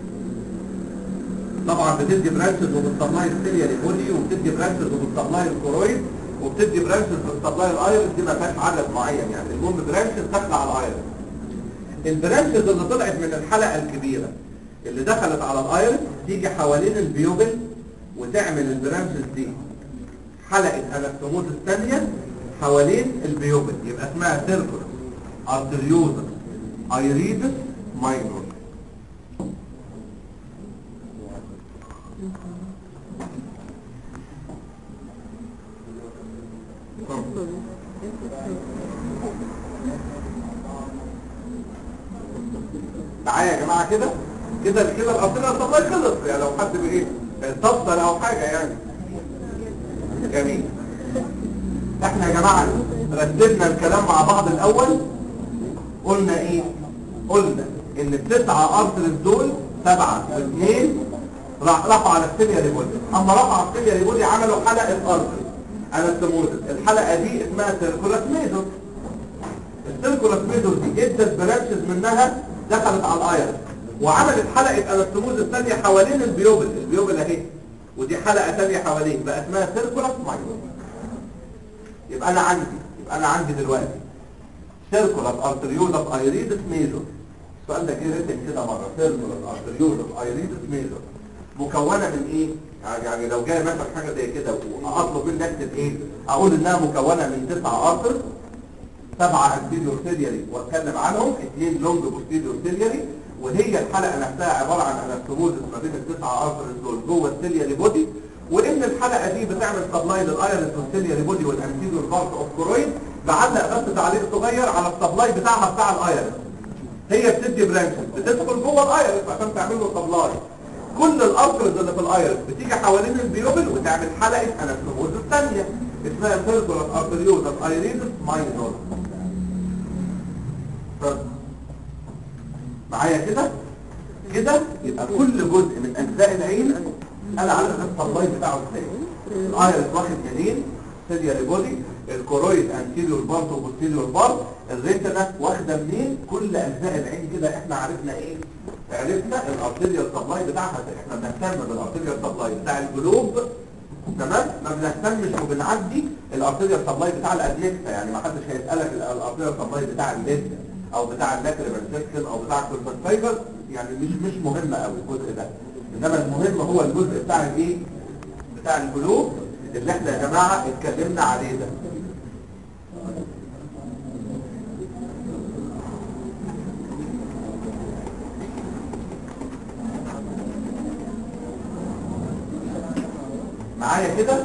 طبعا بتدي برانشز وبتسبلاي السيريالي بودي وبتدي برانشز وبتسبلاي الكورويد وبتدي برانشز وبتسبلاي الايرس دي ما فيهاش عدد معين يعني المهم برانشز داخله على الايرس البرانشز اللي طلعت من الحلقه الكبيره اللي دخلت على الايرس تيجي حوالين البيوبل وتعمل البرانشز دي حلقه انستوموز الثانيه حوالين البيوبل يبقى اسمها سيركولر ارتريوزا ايريدس ماينور معايا يا جماعه كده كده كده الارضيه الصفراء خلص يعني لو حد بايه تفضل او حاجه يعني جميل احنا يا جماعه رتبنا الكلام مع بعض الاول قلنا ايه قلنا ان التسعه ارترز دول سبعه واثنين راح رفعوا على السيليا ريبودي اما رفعوا على السيليا ريبودي عملوا حلقه ارترز انستموزس الحلقه دي اسمها سيركولاس ميزور السيركولاس ميزور دي ادت برانشز منها دخلت على الايرس وعملت حلقه انستموز الثانيه حوالين البيوبل البيوبل اهي ودي حلقه ثانيه حواليه بقى اسمها سيركولاس ماينور يبقى انا عندي يبقى انا عندي دلوقتي سيركولاس ارتريولس ايريدس ميجور السؤال ده جه ريتم كده مره سيركولاس ارتريولس ايريدس ميجور مكونه من ايه يعني- يعني لو جاي مثلا حاجه زي كده واطلب مني اكتب ايه اقول انها مكونه من تسع ارتر سبعه انتيريور سيريالي واتكلم عنهم اثنين لونج بوستيريور سيريالي وهي الحلقه نفسها عباره عن انستوموزس ما بين التسعه ارترز دول جوه السيريالي بودي وان الحلقه دي بتعمل سبلاي للايرس والسيريالي بودي والانتيريور بارت اوف كورويد بعلق بس تعليق صغير على السبلاي بتاعها بتاع الايرس هي بتدي برانشز بتدخل جوه الايرس عشان تعمل له سبلاي كل الارترز اللي في الايرس بتيجي حوالين البيوبل وتعمل حلقه انستوموزس ثانيه اسمها سيركولار ارتريوزس ايريدس ماينور معايا كده كده يبقى كل جزء من اجزاء العين انا عارف السبلاي بتاعه ازاي الايرس واخد منين سيريال بودي الكورويد انتيريور بارت وبوستيريور بارت الريتنا واخده منين كل اجزاء العين كده احنا عرفنا ايه عرفنا الارتيريال سبلاي بتاعها احنا بنهتم بالارتيريال سبلاي بتاع الجلوب تمام ما بنهتمش وبنعدي الارتيريال سبلاي بتاع الادنكسا يعني ما حدش هيسالك الارتيريال سبلاي بتاع الليد او بتاع اللاكريمال سيستم او بتاع الكولفايبر يعني مش مش مهم قوي الجزء ده انما المهم هو الجزء بتاع الايه بتاع القلوب اللي احنا يا جماعه اتكلمنا عليه ده معايا كده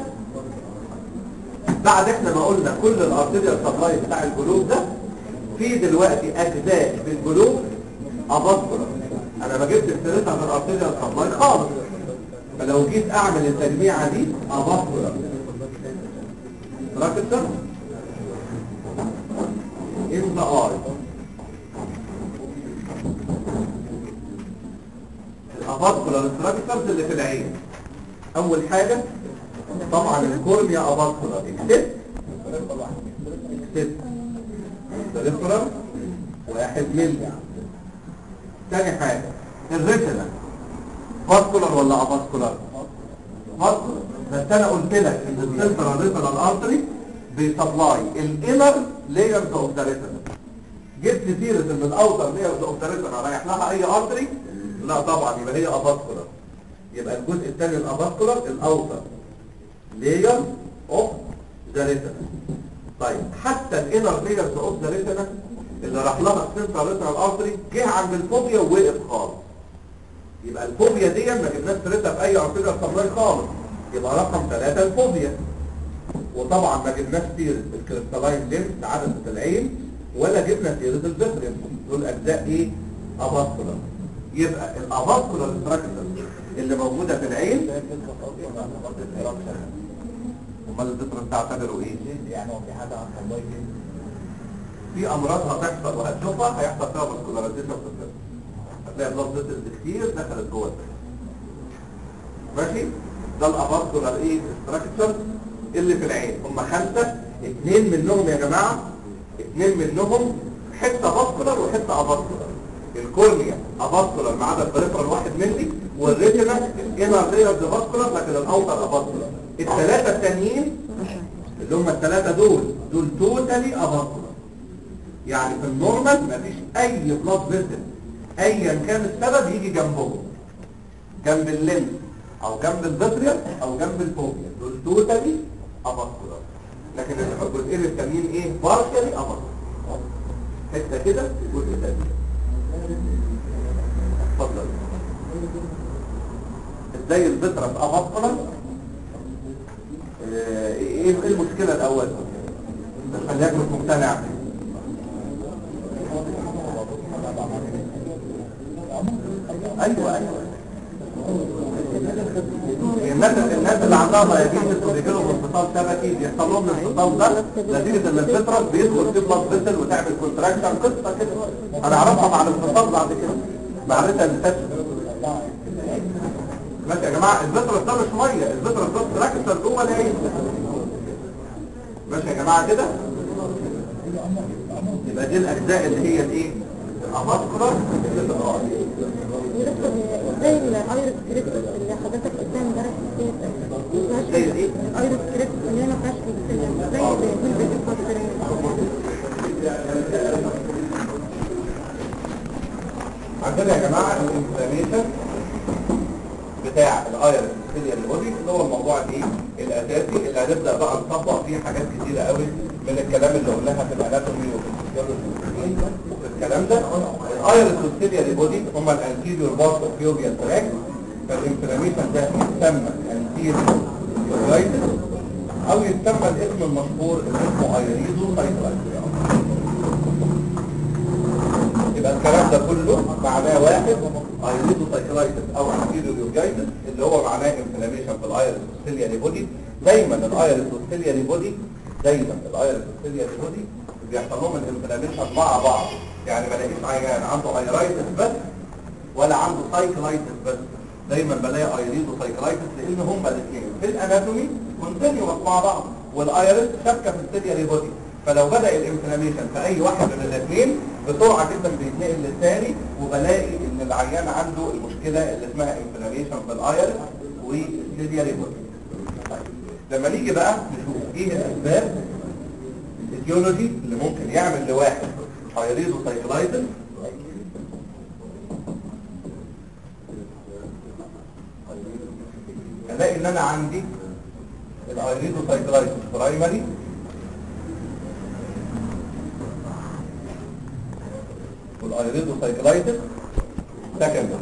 بعد احنا ما قلنا كل الارتيريال سبلاي بتاع القلوب ده في دلوقتي اجزاء في القلوب ابطل انا ما جبت الثلاثه من الارتيريال سبلاي خالص فلو جيت اعمل التجميعه دي ابطل راكتر in the eye الابطل الستراكشرز اللي في العين اول حاجه طبعا الكورنيا ابطل اكتب اكتب بريفرال واحد ملي تاني حاجة الريتنا فاسكولار ولا افاسكولار فاسكولار بس انا قلت لك ان السنترال ريتنال ارتري بيسبلاي الانر لايرز اوف ذا ريتنا جبت سيرة ان الاوتر لايرز اوف ذا ريتنا رايح لها اي ارتري لا طبعا يبقى هي افاسكولار يبقى الجزء الثاني الافاسكولار الاوتر لاير اوف ذا ريتنا طيب حتى الانر لايرز اوف ذا ريتنا اللي راح لها السنترال ريتنال ارتري جه عند الفوبيا ووقف خالص يبقى الفوبيا دي ما جبناش سيرتها في اي ارتريال سبلاي خالص يبقى رقم ثلاثة الفوبيا وطبعا ما جبناش سيرة الكريستالاين لينس عدسة العين ولا جبنا سيرة الفيتريم دول اجزاء ايه اباسكولار يبقى الاباسكولار ستراكشر اللي موجودة في العين امال الفيتريم تعتبره ايه يعني هو في حاجة عن الله في امراض هتحصل وهتشوفها هيحصل فيها فاسكولاريزيشن في الجسم هتلاقي بلاد فيسلز كتير دخلت جوه الجسم ماشي ده الافاسكولار ايه ستراكشر اللي في العين هم خمسه اثنين منهم يا جماعه اثنين منهم حته فاسكولار وحته افاسكولار الكورنيا افاسكولار ما عدا البريفرال واحد ملي والريتنا الانر لايرز فاسكولار لكن الاوتر افاسكولار الثلاثه التانيين اللي هم الثلاثه دول دول توتالي افاسكولار يعني في النورمال مفيش اي بلاد فيسل ايا كان السبب يجي جنبهم جنب الليمف او جنب الفيتريال او جنب الفوبيا دول توتالي افاسكولار لكن الجزئين التانيين ايه بارشلي افاسكولار حته كده وجزء تاني اتفضل ازاي الفيترس افاسكولار آه، ايه إيه المشكله الاول خليك مش مقتنع ايوه ايوه الناس الناس اللي عندها دايابيتس وبيجي لهم انفصال شبكي بيحصل لهم الانفصال ده نتيجه ان الفطره بيدخل في بلاد فيسل وتعمل كونتراكشن قصه كده هنعرفها مع الانفصال بعد كده معرفه التشخيص ماشي يا جماعه الفطره ده مش ميه الفطره ده تراكشن جوه العين ماشي يا جماعه كده يبقى دي الاجزاء اللي هي الايه الافاسكولار دكتور ازاي الايرس كريستس اللي حضرتك قلتها امبارح في الكيس ما زي فيهاش ايه؟ الايرس كريستس اللي هي ما فيهاش كريستية ازاي بنلبس الفاسترين عندنا يا جماعه الانفلاميشن بتاع الايرس سيليال بودي اللي هو الموضوع الايه الاساسي اللي هنبدا بقى نطبق فيه حاجات كتيره قوي من الكلام اللي قلناها في الاناتومي وفي الفسيولوجي وفي الكلام ده الايرس والسيليال بودي هم الانتيريور بارت اوف يوبيال تراك فالانفلاميشن ده يسمى انتيريور يوبيايتس او يسمى الاسم المشهور اللي اسمه ايريزو سايكلايتس يبقى الكلام ده كله معناه واحد ايريدو سايكلايتس او انتيريوريوجايتس اللي هو معناه انفلاميشن في الايرس والسيلياري بودي دايما الايرس والسيلياري بودي دايما الايرس والسيلياري بودي بيحصل لهم الانفلاميشن مع بعض يعني ما الاقيش عيان عنده ايرايتس بس ولا عنده سايكلايتس بس دايما بلاقي ايريدو سايكلايتس لان هما الاثنين في الاناتومي كونتينيوس مع بعض والايرس شبكه في السيلياري بودي فلو بدأ الانفلاميشن في اي واحد من الاثنين بسرعة جدا بيتنقل للثاني وبلاقي ان العيان عنده المشكلة اللي اسمها انفلاميشن في الايرس والسيلياري بودي طيب لما نيجي بقى نشوف ايه الاسباب الفيزيولوجي اللي ممكن يعمل لواحد ايريزو سايكلايتس الاقي ان انا عندي الايريزو سايكلايتس برايمري والايريدو سايكلايتس سكندري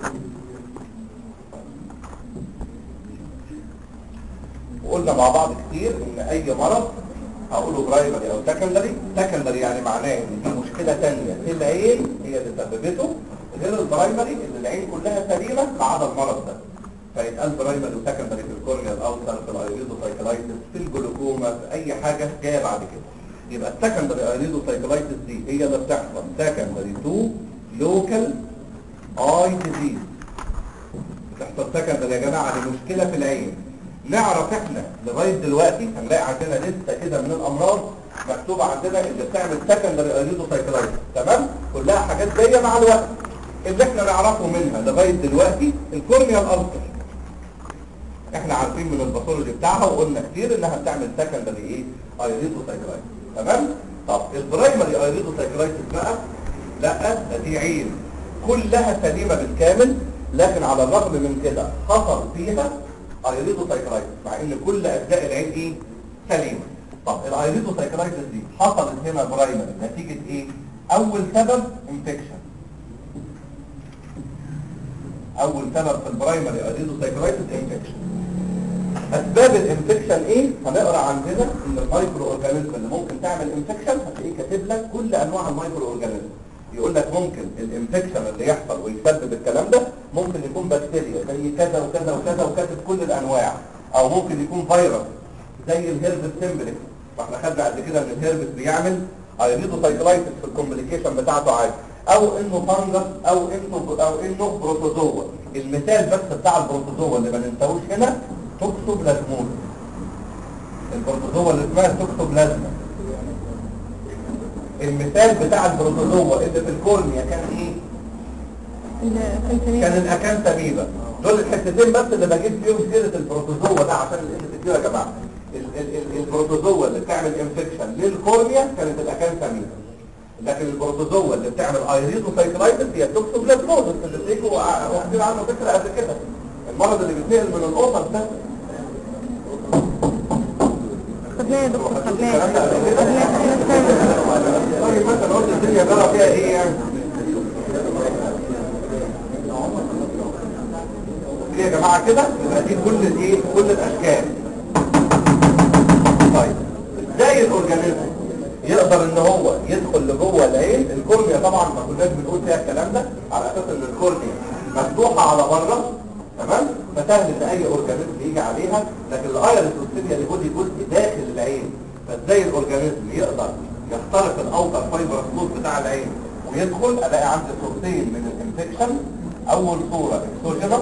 وقلنا مع بعض كتير ان اي مرض هقوله برايمري او سكندري سكندري يعني معناه ان دي مشكله ثانيه في العين هي اللي سببته غير البرايمري اللي العين كلها سليمه ما عدا المرض ده فيتقال برايمري وسكندري في الكورنيا الاوسر في الايريدو سايكلايتس في الجلوكوما في اي حاجه جايه بعد كده يبقى السكندري ايريدو سايكلايتس دي هي اللي بتحصل سكندري تو لوكال اي ديزيز بتحصل سكندري يا جماعه دي مشكله في العين نعرف احنا لغايه دلوقتي هنلاقي عندنا لسته كده من الامراض مكتوبه عندنا اللي بتعمل سكندري ايريدو سايكلايتس تمام كلها حاجات جايه مع الوقت اللي احنا نعرفه منها لغايه دلوقتي الكورنيا الالتر احنا عارفين من الباثولوجي بتاعها وقلنا كتير انها بتعمل سكندري ايه ايريدو سايكلايتس تمام طب البرايمري ايريدو سايكلايتس بقى لا ده دي عين كلها سليمه بالكامل لكن على الرغم من كده حصل فيها ايريدو سايكلايتس مع ان كل اجزاء العين ايه سليمه طب الايريدو سايكلايتس دي حصلت هنا برايمري نتيجه ايه اول سبب انفكشن اول سبب في البرايمري ايريدو سايكلايتس انفكشن اسباب الانفكشن ايه هنقرا عندنا ان المايكرو اورجانيزم اللي ممكن تعمل انفكشن هتلاقيه كاتب لك كل انواع المايكرو اورجانيزم يقول لك ممكن الانفكشن اللي يحصل ويسبب الكلام ده ممكن يكون بكتيريا زي كذا وكذا وكذا وكاتب كل الانواع او ممكن يكون فيروس زي الهيربس سيمبلكس واحنا خدنا قبل كده ان الهيربس بيعمل ايريدو سايكلايتس في الكومبليكيشن بتاعته عادي او انه فانجس او انه او انه بروتوزوا المثال بس بتاع البروتوزوا اللي ما ننساهوش هنا توكسوبلازموز البروتوزوا اللي اسمها توكسوبلازما المثال بتاع البروتوزوا اللي في الكورنيا كان ايه كان الاكانتاميبا دول الحتتين بس اللي بجيب فيهم سيره البروتوزوا ده عشان الاسم كتير يا جماعه ال- ال- ال- البروتوزوا اللي بتعمل انفكشن للكورنيا كانت الاكانتاميبا لكن البروتوزوا اللي بتعمل ايريدو سايكلايتس هي توكسوبلازموز اللي تلاقوا واخدين عنه فكره قبل كده المرض اللي بيتنقل من القطط ده خدناه يا دكتور خدناه الكلام ده قبل كده خدناه طيب مثلا قلت الدنيا جرى فيها ايه يعني اوكي يا جماعه كده يبقى دي كل الايه كل الاشكال طيب ازاي الاورجانيزم يقدر ان هو يدخل لجوه العين الكورنيا طبعا ما كناش بنقول فيها الكلام ده على اساس ان الكورنيا مفتوحه على بره تمام فسهل ان اي اورجانيزم يجي عليها لكن الايرس والسيليا ليبودي جزء داخل العين فازاي الاورجانيزم يقدر يخترق الاوتر فايبر فلوس بتاع العين ويدخل الاقي عندي صورتين من الانفكشن اول صوره اكسوجينال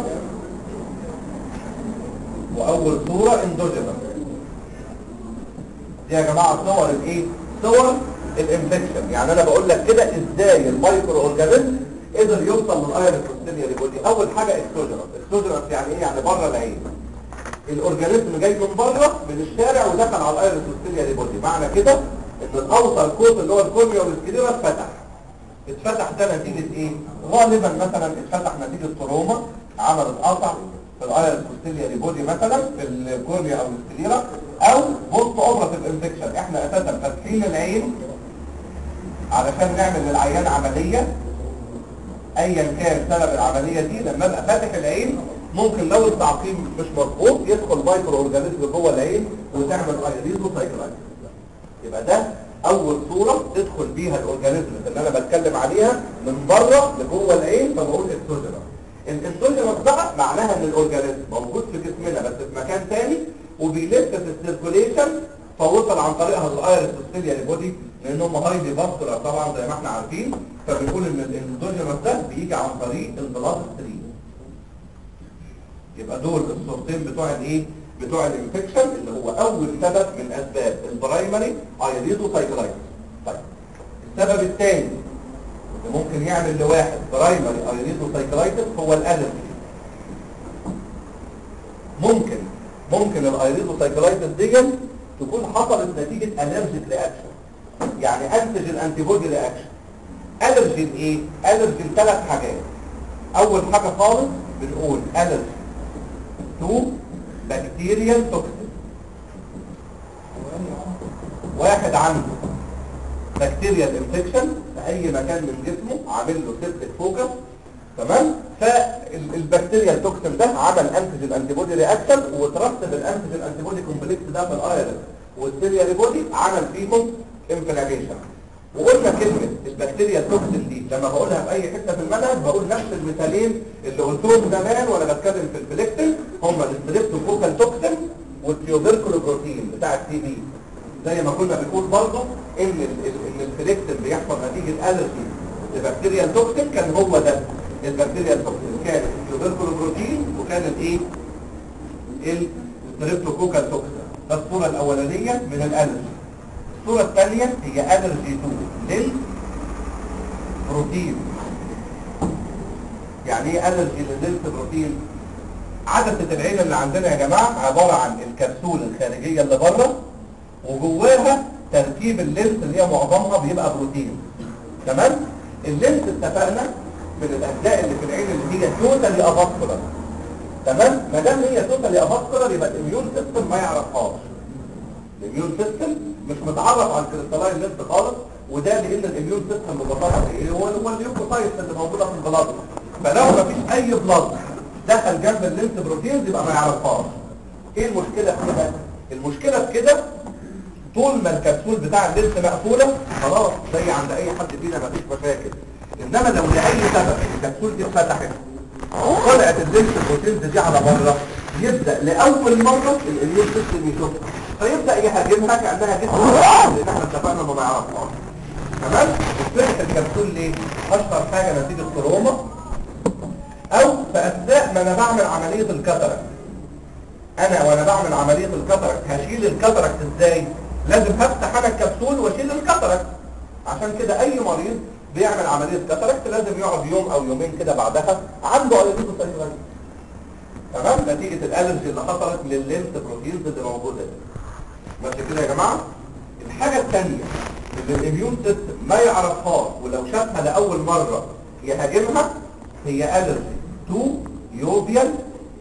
واول صوره اندوجينال دي يا جماعه صور الايه صور الانفكشن يعني انا بقول لك كده ازاي المايكرو اورجانيزم قدر يوصل للايرس والسيلياري بودي اول حاجه اكسوجينس اكسوجينس يعني ايه يعني بره العين الاورجانيزم جاي من بره من الشارع ودخل على الايرس والسيلياري بودي معنى كده ان الاوتر كوت اللي هو الكورنيا والسكليرا اتفتح اتفتح ده نتيجه ايه غالبا مثلا اتفتح نتيجه تروما عملت قطع في الايرس والسيلياري بودي مثلا في الكورنيا او السكليرا او بوست اوبراتيف انفكشن احنا اساسا فاتحين العين علشان نعمل للعيان عمليه ايا كان سبب العمليه دي لما ابقى فاتح العين ممكن لو التعقيم مش مظبوط يدخل مايكرو اورجانيزم جوه العين وتعمل ايريزو سايكلايتس يبقى ده اول صوره تدخل بيها الاورجانيزم اللي انا بتكلم عليها من بره لجوه العين فبقول اكسوجينس الاكسوجينس بقى معناها ان الاورجانيزم موجود في جسمنا بس في مكان تاني وبيلف في السيركوليشن فوصل عن طريقها للايرس والسيلياري بودي لانهم هايلي فاسكولار طبعا زي ما احنا عارفين فبنقول ان الاندوجينس ده بيجي عن طريق البلاد ستريم يبقى دول الصورتين بتوع الايه بتوع الانفكشن اللي هو اول سبب من اسباب البرايمري ايريدو سايكلايتس طيب السبب الثاني اللي ممكن يعمل لواحد برايمري ايريدو سايكلايتس هو الالرجي ممكن ممكن الايريدو سايكلايتس دي تكون حصلت نتيجه الرجيك رياكشن يعني انتج الانتي بودي رياكشن الرجي لايه الرجي لثلاث حاجات اول حاجه خالص بنقول الرجي تو بكتيريال توكسين واحد عنده بكتيريال انفكشن في اي مكان من جسمه عامل له سيبتك فوكس تمام فالبكتيريال توكسين ده عمل انتيجين انتي بودي رياكشن وترتب الانتيجين انتي بودي كومبلكس ده في الايرس والسيلياري بودي عمل فيهم انفلاميشن وقلنا كلمة البكتيريا توكسين دي لما بقولها في اي حتة في المنهج بقول نفس المثالين اللي قلتهم زمان وانا بتكلم في الفليكتين هم الستريبتوكوكال توكسين والتيوبركلو بروتين بتاع التي بي زي ما كنا بنقول برضه ان ال- ال- ان الفليكتين بيحصل نتيجة الرجي البكتيريا توكسين كان هو ده البكتيريا توكسين كان التيوبركلو بروتين وكان الايه الستريبتوكوكال توكسين ده الصورة الاولانية من الالرجي الصورة الثانية هي ألرجي تو للبروتين يعني ايه ألرجي للبروتين؟ عدسة العين اللي عندنا يا جماعة عبارة عن الكبسولة الخارجية اللي بره وجواها تركيب اللينس اللي هي معظمها بيبقى بروتين تمام؟ اللينس اتفقنا من الأجزاء اللي في العين اللي هي توتالي افاسكولار تمام؟ ما دام هي توتالي افاسكولار يبقى الاميون سيستم ما يعرفهاش الاميون سيستم مش متعرف على الكريستالاين ليست خالص وده لان الاميون سيستم ببساطه ايه هو هو الليوكوسايتس اللي موجوده في البلاد فلو ما فيش اي بلاد دخل جنب اللينس بروتينز يبقى ما يعرفهاش ايه المشكله في كده المشكله في كده طول ما الكبسول بتاع اللينس مقفوله خلاص زي عند اي حد فينا ما فيش مشاكل انما لو لاي سبب الكبسول دي اتفتحت طلعت اللينس بروتينز دي على بره يبدا لاول مره الاميون سيستم يشوفها فيبدا يهاجمها كانها جسم لان احنا اتفقنا انه ما يعرفهاش تمام اتفتحت الكبسول ليه اشهر حاجه نتيجه تروما او في اثناء ما انا بعمل عمليه الكاتاراكت انا وانا بعمل عمليه الكاتاراكت هشيل الكاتاراكت ازاي لازم هفتح انا الكبسول واشيل الكاتاراكت عشان كده اي مريض بيعمل عمليه كاتاراكت لازم يقعد يوم او يومين كده بعدها عنده ايديكو سايكلايتس تمام نتيجه الالرجي اللي حصلت لللينس بروتينز اللي موجوده دي ماشي كده يا جماعه الحاجه الثانيه اللي الاميون سيستم ما يعرفهاش ولو شافها لاول مره يهاجمها هي الرجي تو يوبيال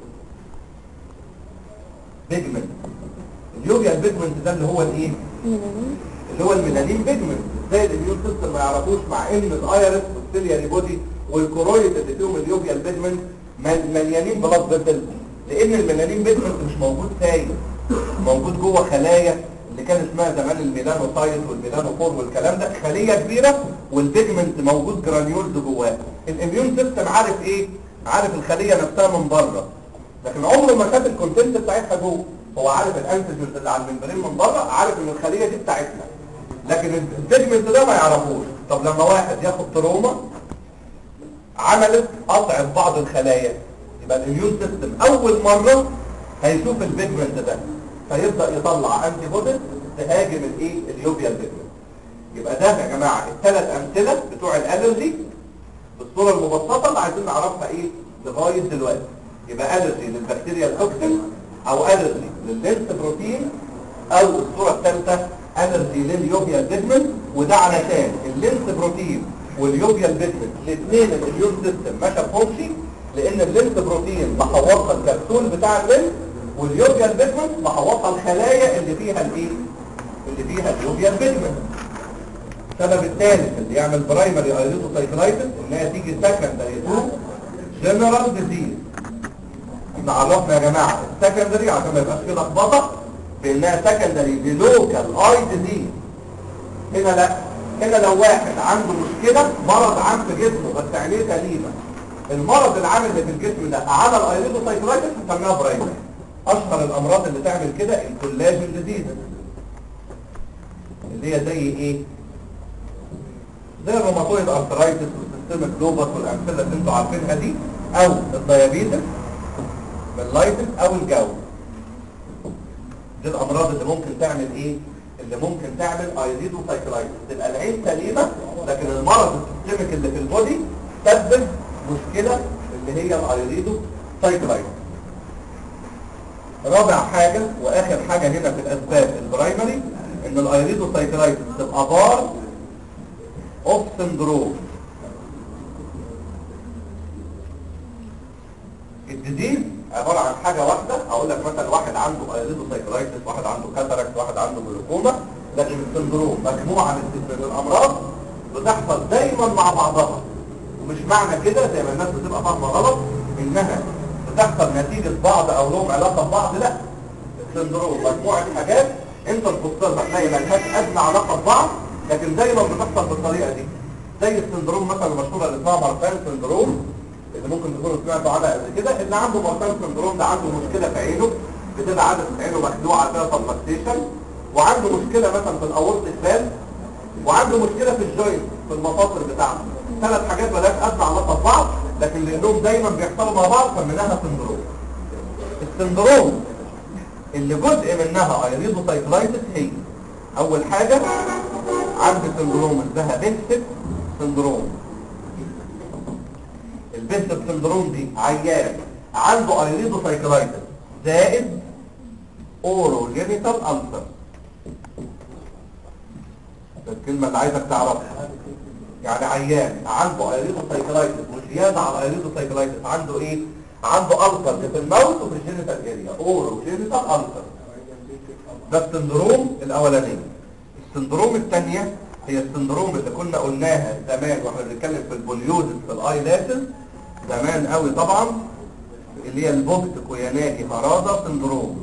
بيجمنت اليوبيال بيجمنت ده اللي هو الايه اللي هو الميلانين بيجمنت زي الاميون سيستم ما يعرفوش مع ان الايرس والسيلياري بودي والكرويد اللي فيهم اليوبيال بيجمنت مل- مليانين بلاد فيسل لان الميلانين بيجمنت مش موجود سايب موجود جوه خلايا اللي كان اسمها زمان الميلانوسايت والميلانوفور والكلام ده خليه كبيره والبيجمنت موجود جرانيولز جواه الاميون سيستم عارف ايه عارف الخليه نفسها من بره لكن عمره ما شاف الكونتنت بتاعتها جوه هو عارف الانتيجنز اللي على الممبرين من بره عارف ان الخليه دي بتاعتنا لكن البيجمنت ده ما يعرفوش طب لما واحد ياخد تروما عملت قطع في بعض الخلايا يبقى الاميون سيستم اول مره هيشوف البيجمنت ده فيبدا يطلع انتي بوديز تهاجم الايه اليوبيال بيجمنت يبقى ده يا جماعه الثلاث امثله بتوع الالرجي بالصوره المبسطه اللي عايزين نعرفها ايه لغايه دلوقتي يبقى الرجي للبكتيريا التوكسين او الرجي لللينس بروتين او الصوره الثالثه الرجي لليوبيا بيجمنت وده علشان اللينس بروتين واليوبيا بيجمنت الاثنين الاميون سيستم ما شافهمش لان اللينس بروتين محوطه الكبسول بتاع اللينس واليوبيا بيجمنت محوطه الخلايا اللي فيها الايه اللي فيها اليوبيا بيجمنت السبب الثالث اللي يعمل برايمري ايريثروسايكلايتس انها تيجي سكندري تو جنرال ديزيز احنا عرفنا يا جماعه السكندري عشان ما يبقاش في لخبطه بانها سكندري للوكال اي ديزيز هنا لا هنا لو واحد عنده مشكله مرض عام في جسمه بس عينيه سليمه المرض العام اللي في الجسم ده على الايريثروسايكلايتس بنسميها برايمري اشهر الامراض اللي تعمل كده الكولاجين ديزيز اللي هي زي ايه زي الروماتويد ارثرايتس والسيستميك لوبس والامثله اللي انتوا عارفينها دي او الديابيتس باللايتس او الجو دي الامراض اللي ممكن تعمل ايه اللي ممكن تعمل ايريدو سايكلايتس تبقى العين سليمه لكن المرض السيستميك اللي في البودي سبب مشكله اللي هي الايريدو سايكلايتس رابع حاجه واخر حاجه هنا في الاسباب البرايمري ان الايريدو سايكلايتس تبقى بار اوف سندروم الجديد عبارة عن حاجة واحدة هقول لك مثلا واحد عنده ايريدوسايكلايتس واحد عنده كاتاراكت واحد عنده جلوكوما لكن السندروم مجموعة من من الامراض بتحصل دايما مع بعضها ومش معنى كده زي ما الناس بتبقى فاهمة غلط انها بتحصل نتيجة بعض او لهم علاقة ببعض لا السندروم مجموعة حاجات انت تبص لها تلاقي ملهاش ادنى علاقة ببعض لكن دايما بتحصل بالطريقة دي زي السندروم مثلا المشهورة اللي اسمها مارفان سندروم اللي ممكن تكونوا سمعتوا عنها قبل كده اللي عنده مارفان سندروم ده عنده مشكلة في عينه بتبقى عدسة عينه مخلوعة فيها سبلكتيشن وعنده مشكلة مثلا في الاورط الثالث وعنده مشكلة في الجوينت في المفاصل بتاعته ثلاث حاجات مالهاش ادنى علاقة ببعض لكن لانهم دايما بيحصلوا مع بعض سميناها سندروم السندروم اللي جزء منها ايريدو سايكلايتس هي اول حاجة عندي سندروم اسمها بيكسب سندروم البيكسب سندروم دي عيان عنده ايريدو سايكلايتس زائد اورو جينيتال ألسر ده الكلمة اللي عايزك تعرفها يعني عيان عنده ايريدو سايكلايتس وزيادة على ايريدو سايكلايتس عنده ايه عنده ألسر في الموت وفي الجينيتال اريا اورو جينيتال ألسر ده السندروم الاولاني السندروم الثانية هي السندروم اللي كنا قلناها زمان واحنا بنتكلم في البوليوزس في الاي لاسل زمان قوي طبعا اللي هي البوكت كوياناكي هرادة سندروم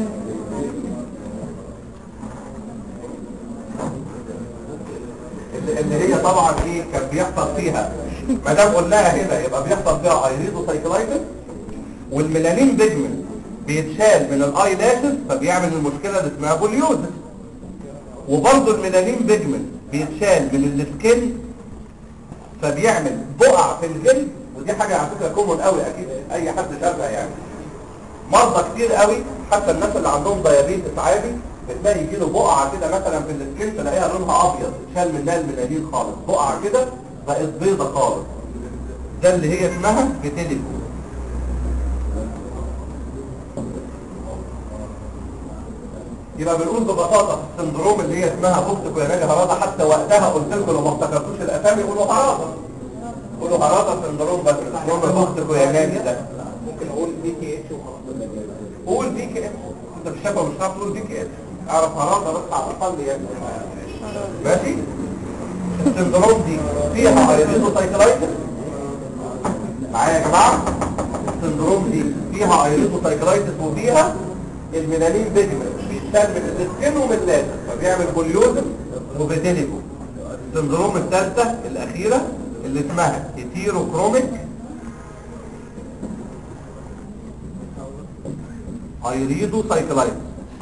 اللي اللي هي طبعا ايه كان بيحصل فيها ما دام قلناها هنا يبقى بيحصل فيها ايريدو سايكلايتس والميلانين بيجمنت بيتشال من الاي لاسس فبيعمل المشكله اللي اسمها بوليوزس وبرضه الميلانين بيجمنت بيتشال من السكين فبيعمل بقع في الجلد ودي حاجه على فكره كومون قوي اكيد اي حد شافها يعني مرضى كتير قوي حتى الناس اللي عندهم ديابيتس عادي بتلاقي يجي له بقعه كده مثلا في السكين تلاقيها لونها ابيض اتشال منها الميلانين خالص بقعه كده بقت بيضه خالص ده اللي هي اسمها فيتيليكو يبقى بنقول ببساطة في السندروم اللي هي اسمها بوكس كولانية هرادة حتى وقتها قلت لكم لو ما افتكرتوش الاسامي قولوا هرادة قولوا هرادة سندروم بس سندروم البوكس كولانية ده ممكن اقول بي كي اتش وخلاص قول بي كي اس انت مش شايفه مش هتعرف تقول بي كي اس اعرف هرادة بس على الاقل يعني ماشي السندروم دي فيها ايريدو سايكلايتس معايا يا جماعة السندروم دي فيها ايريدو سايكلايتس وفيها الميلانين بيجمنت بيشتغل من السكين ومن اللازم فبيعمل بوليوزم وبيديليجو السندروم الثالثة الأخيرة اللي اسمها هيتيروكروميك ايريدو سايكلايتس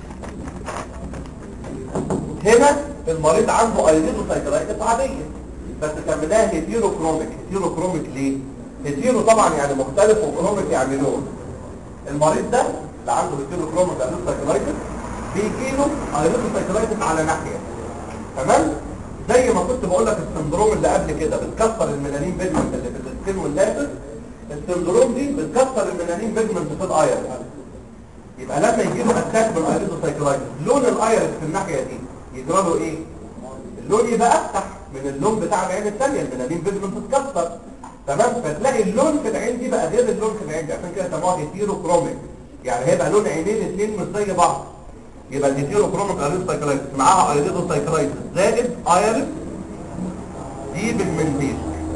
هنا المريض عنده ايريدو سايكلايتس عادية بس سميناها هيتيروكروميك هيتيروكروميك ليه؟ هيتيرو طبعا يعني مختلف وكروميك يعني لون المريض ده اللي عنده هيتيروكروميك ايريدو سايكلايتس بيجي له ايريدو سايكلايتس على ناحية تمام؟ زي ما كنت بقول لك السندروم اللي قبل كده بتكسر الميلانين بيجمنت اللي في السكين واللاتس السندروم دي بتكسر الميلانين بيجمنت في الايرس يبقى لما يجي له اتاك من الايريدوسايكلايتس لون الايرس في الناحيه دي يجرى له ايه اللون يبقى افتح من اللون بتاع العين الثانيه الميلانين بيجمنت اتكسر تمام فتلاقي اللون في العين دي بقى غير اللون في العين دي عشان كده سموها هيتيروكروميك يعني هيبقى لون عينين الاثنين مش زي بعض يبقى الهيتيروكروميك ايريدوسايكلايتس معاها ايريدوسايكلايتس زائد ايرس دي بالمنتين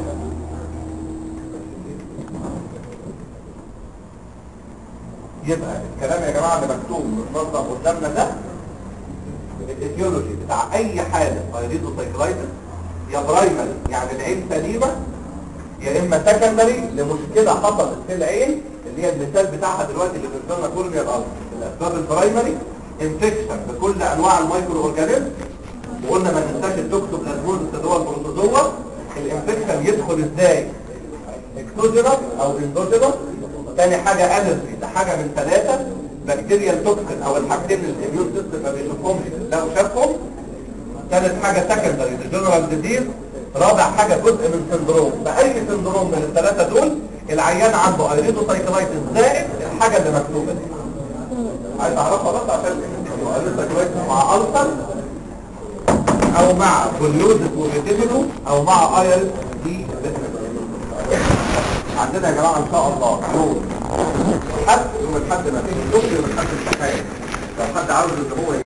يبقى الكلام يا جماعه اللي مكتوب متنظم قدامنا ده الايتيولوجي بتاع اي حاله ايريدوسايكلايتس يا برايمري يعني العين سليمه يا اما سكندري لمشكله حصلت في العين اللي هي المثال بتاعها دلوقتي اللي بنسميها كورنيا الارض الاسباب البرايمري انفكشن بكل انواع المايكرو اورجانيزم وقلنا ما ننساش التوكسوبلازموزس اللي هو البروتوزوا الانفكشن يدخل ازاي اكتوجينوس او اندوجينوس تاني حاجه الرجي ده حاجه من ثلاثه بكتيريال توكسين او الحاجتين اللي الاميون سيستم ما بيشوفهمش لو شافهم ثالث حاجه سكندري جنرال ديزيز رابع حاجه جزء من سندروم باي سندروم من الثلاثه دول العيان عنده ايريدوسايكلايتس زائد الحاجه اللي مكتوبه دي عايز اعرفها بس عشان ايريدوسايكلايتس مع ألسر او مع بوليوزس وفيتيمينو او مع ايرس دي عندنا يا جماعه ان شاء الله يوم حد يوم الحد ما فيش دكتور يوم الحد امتحان لو حد عاوز ان هو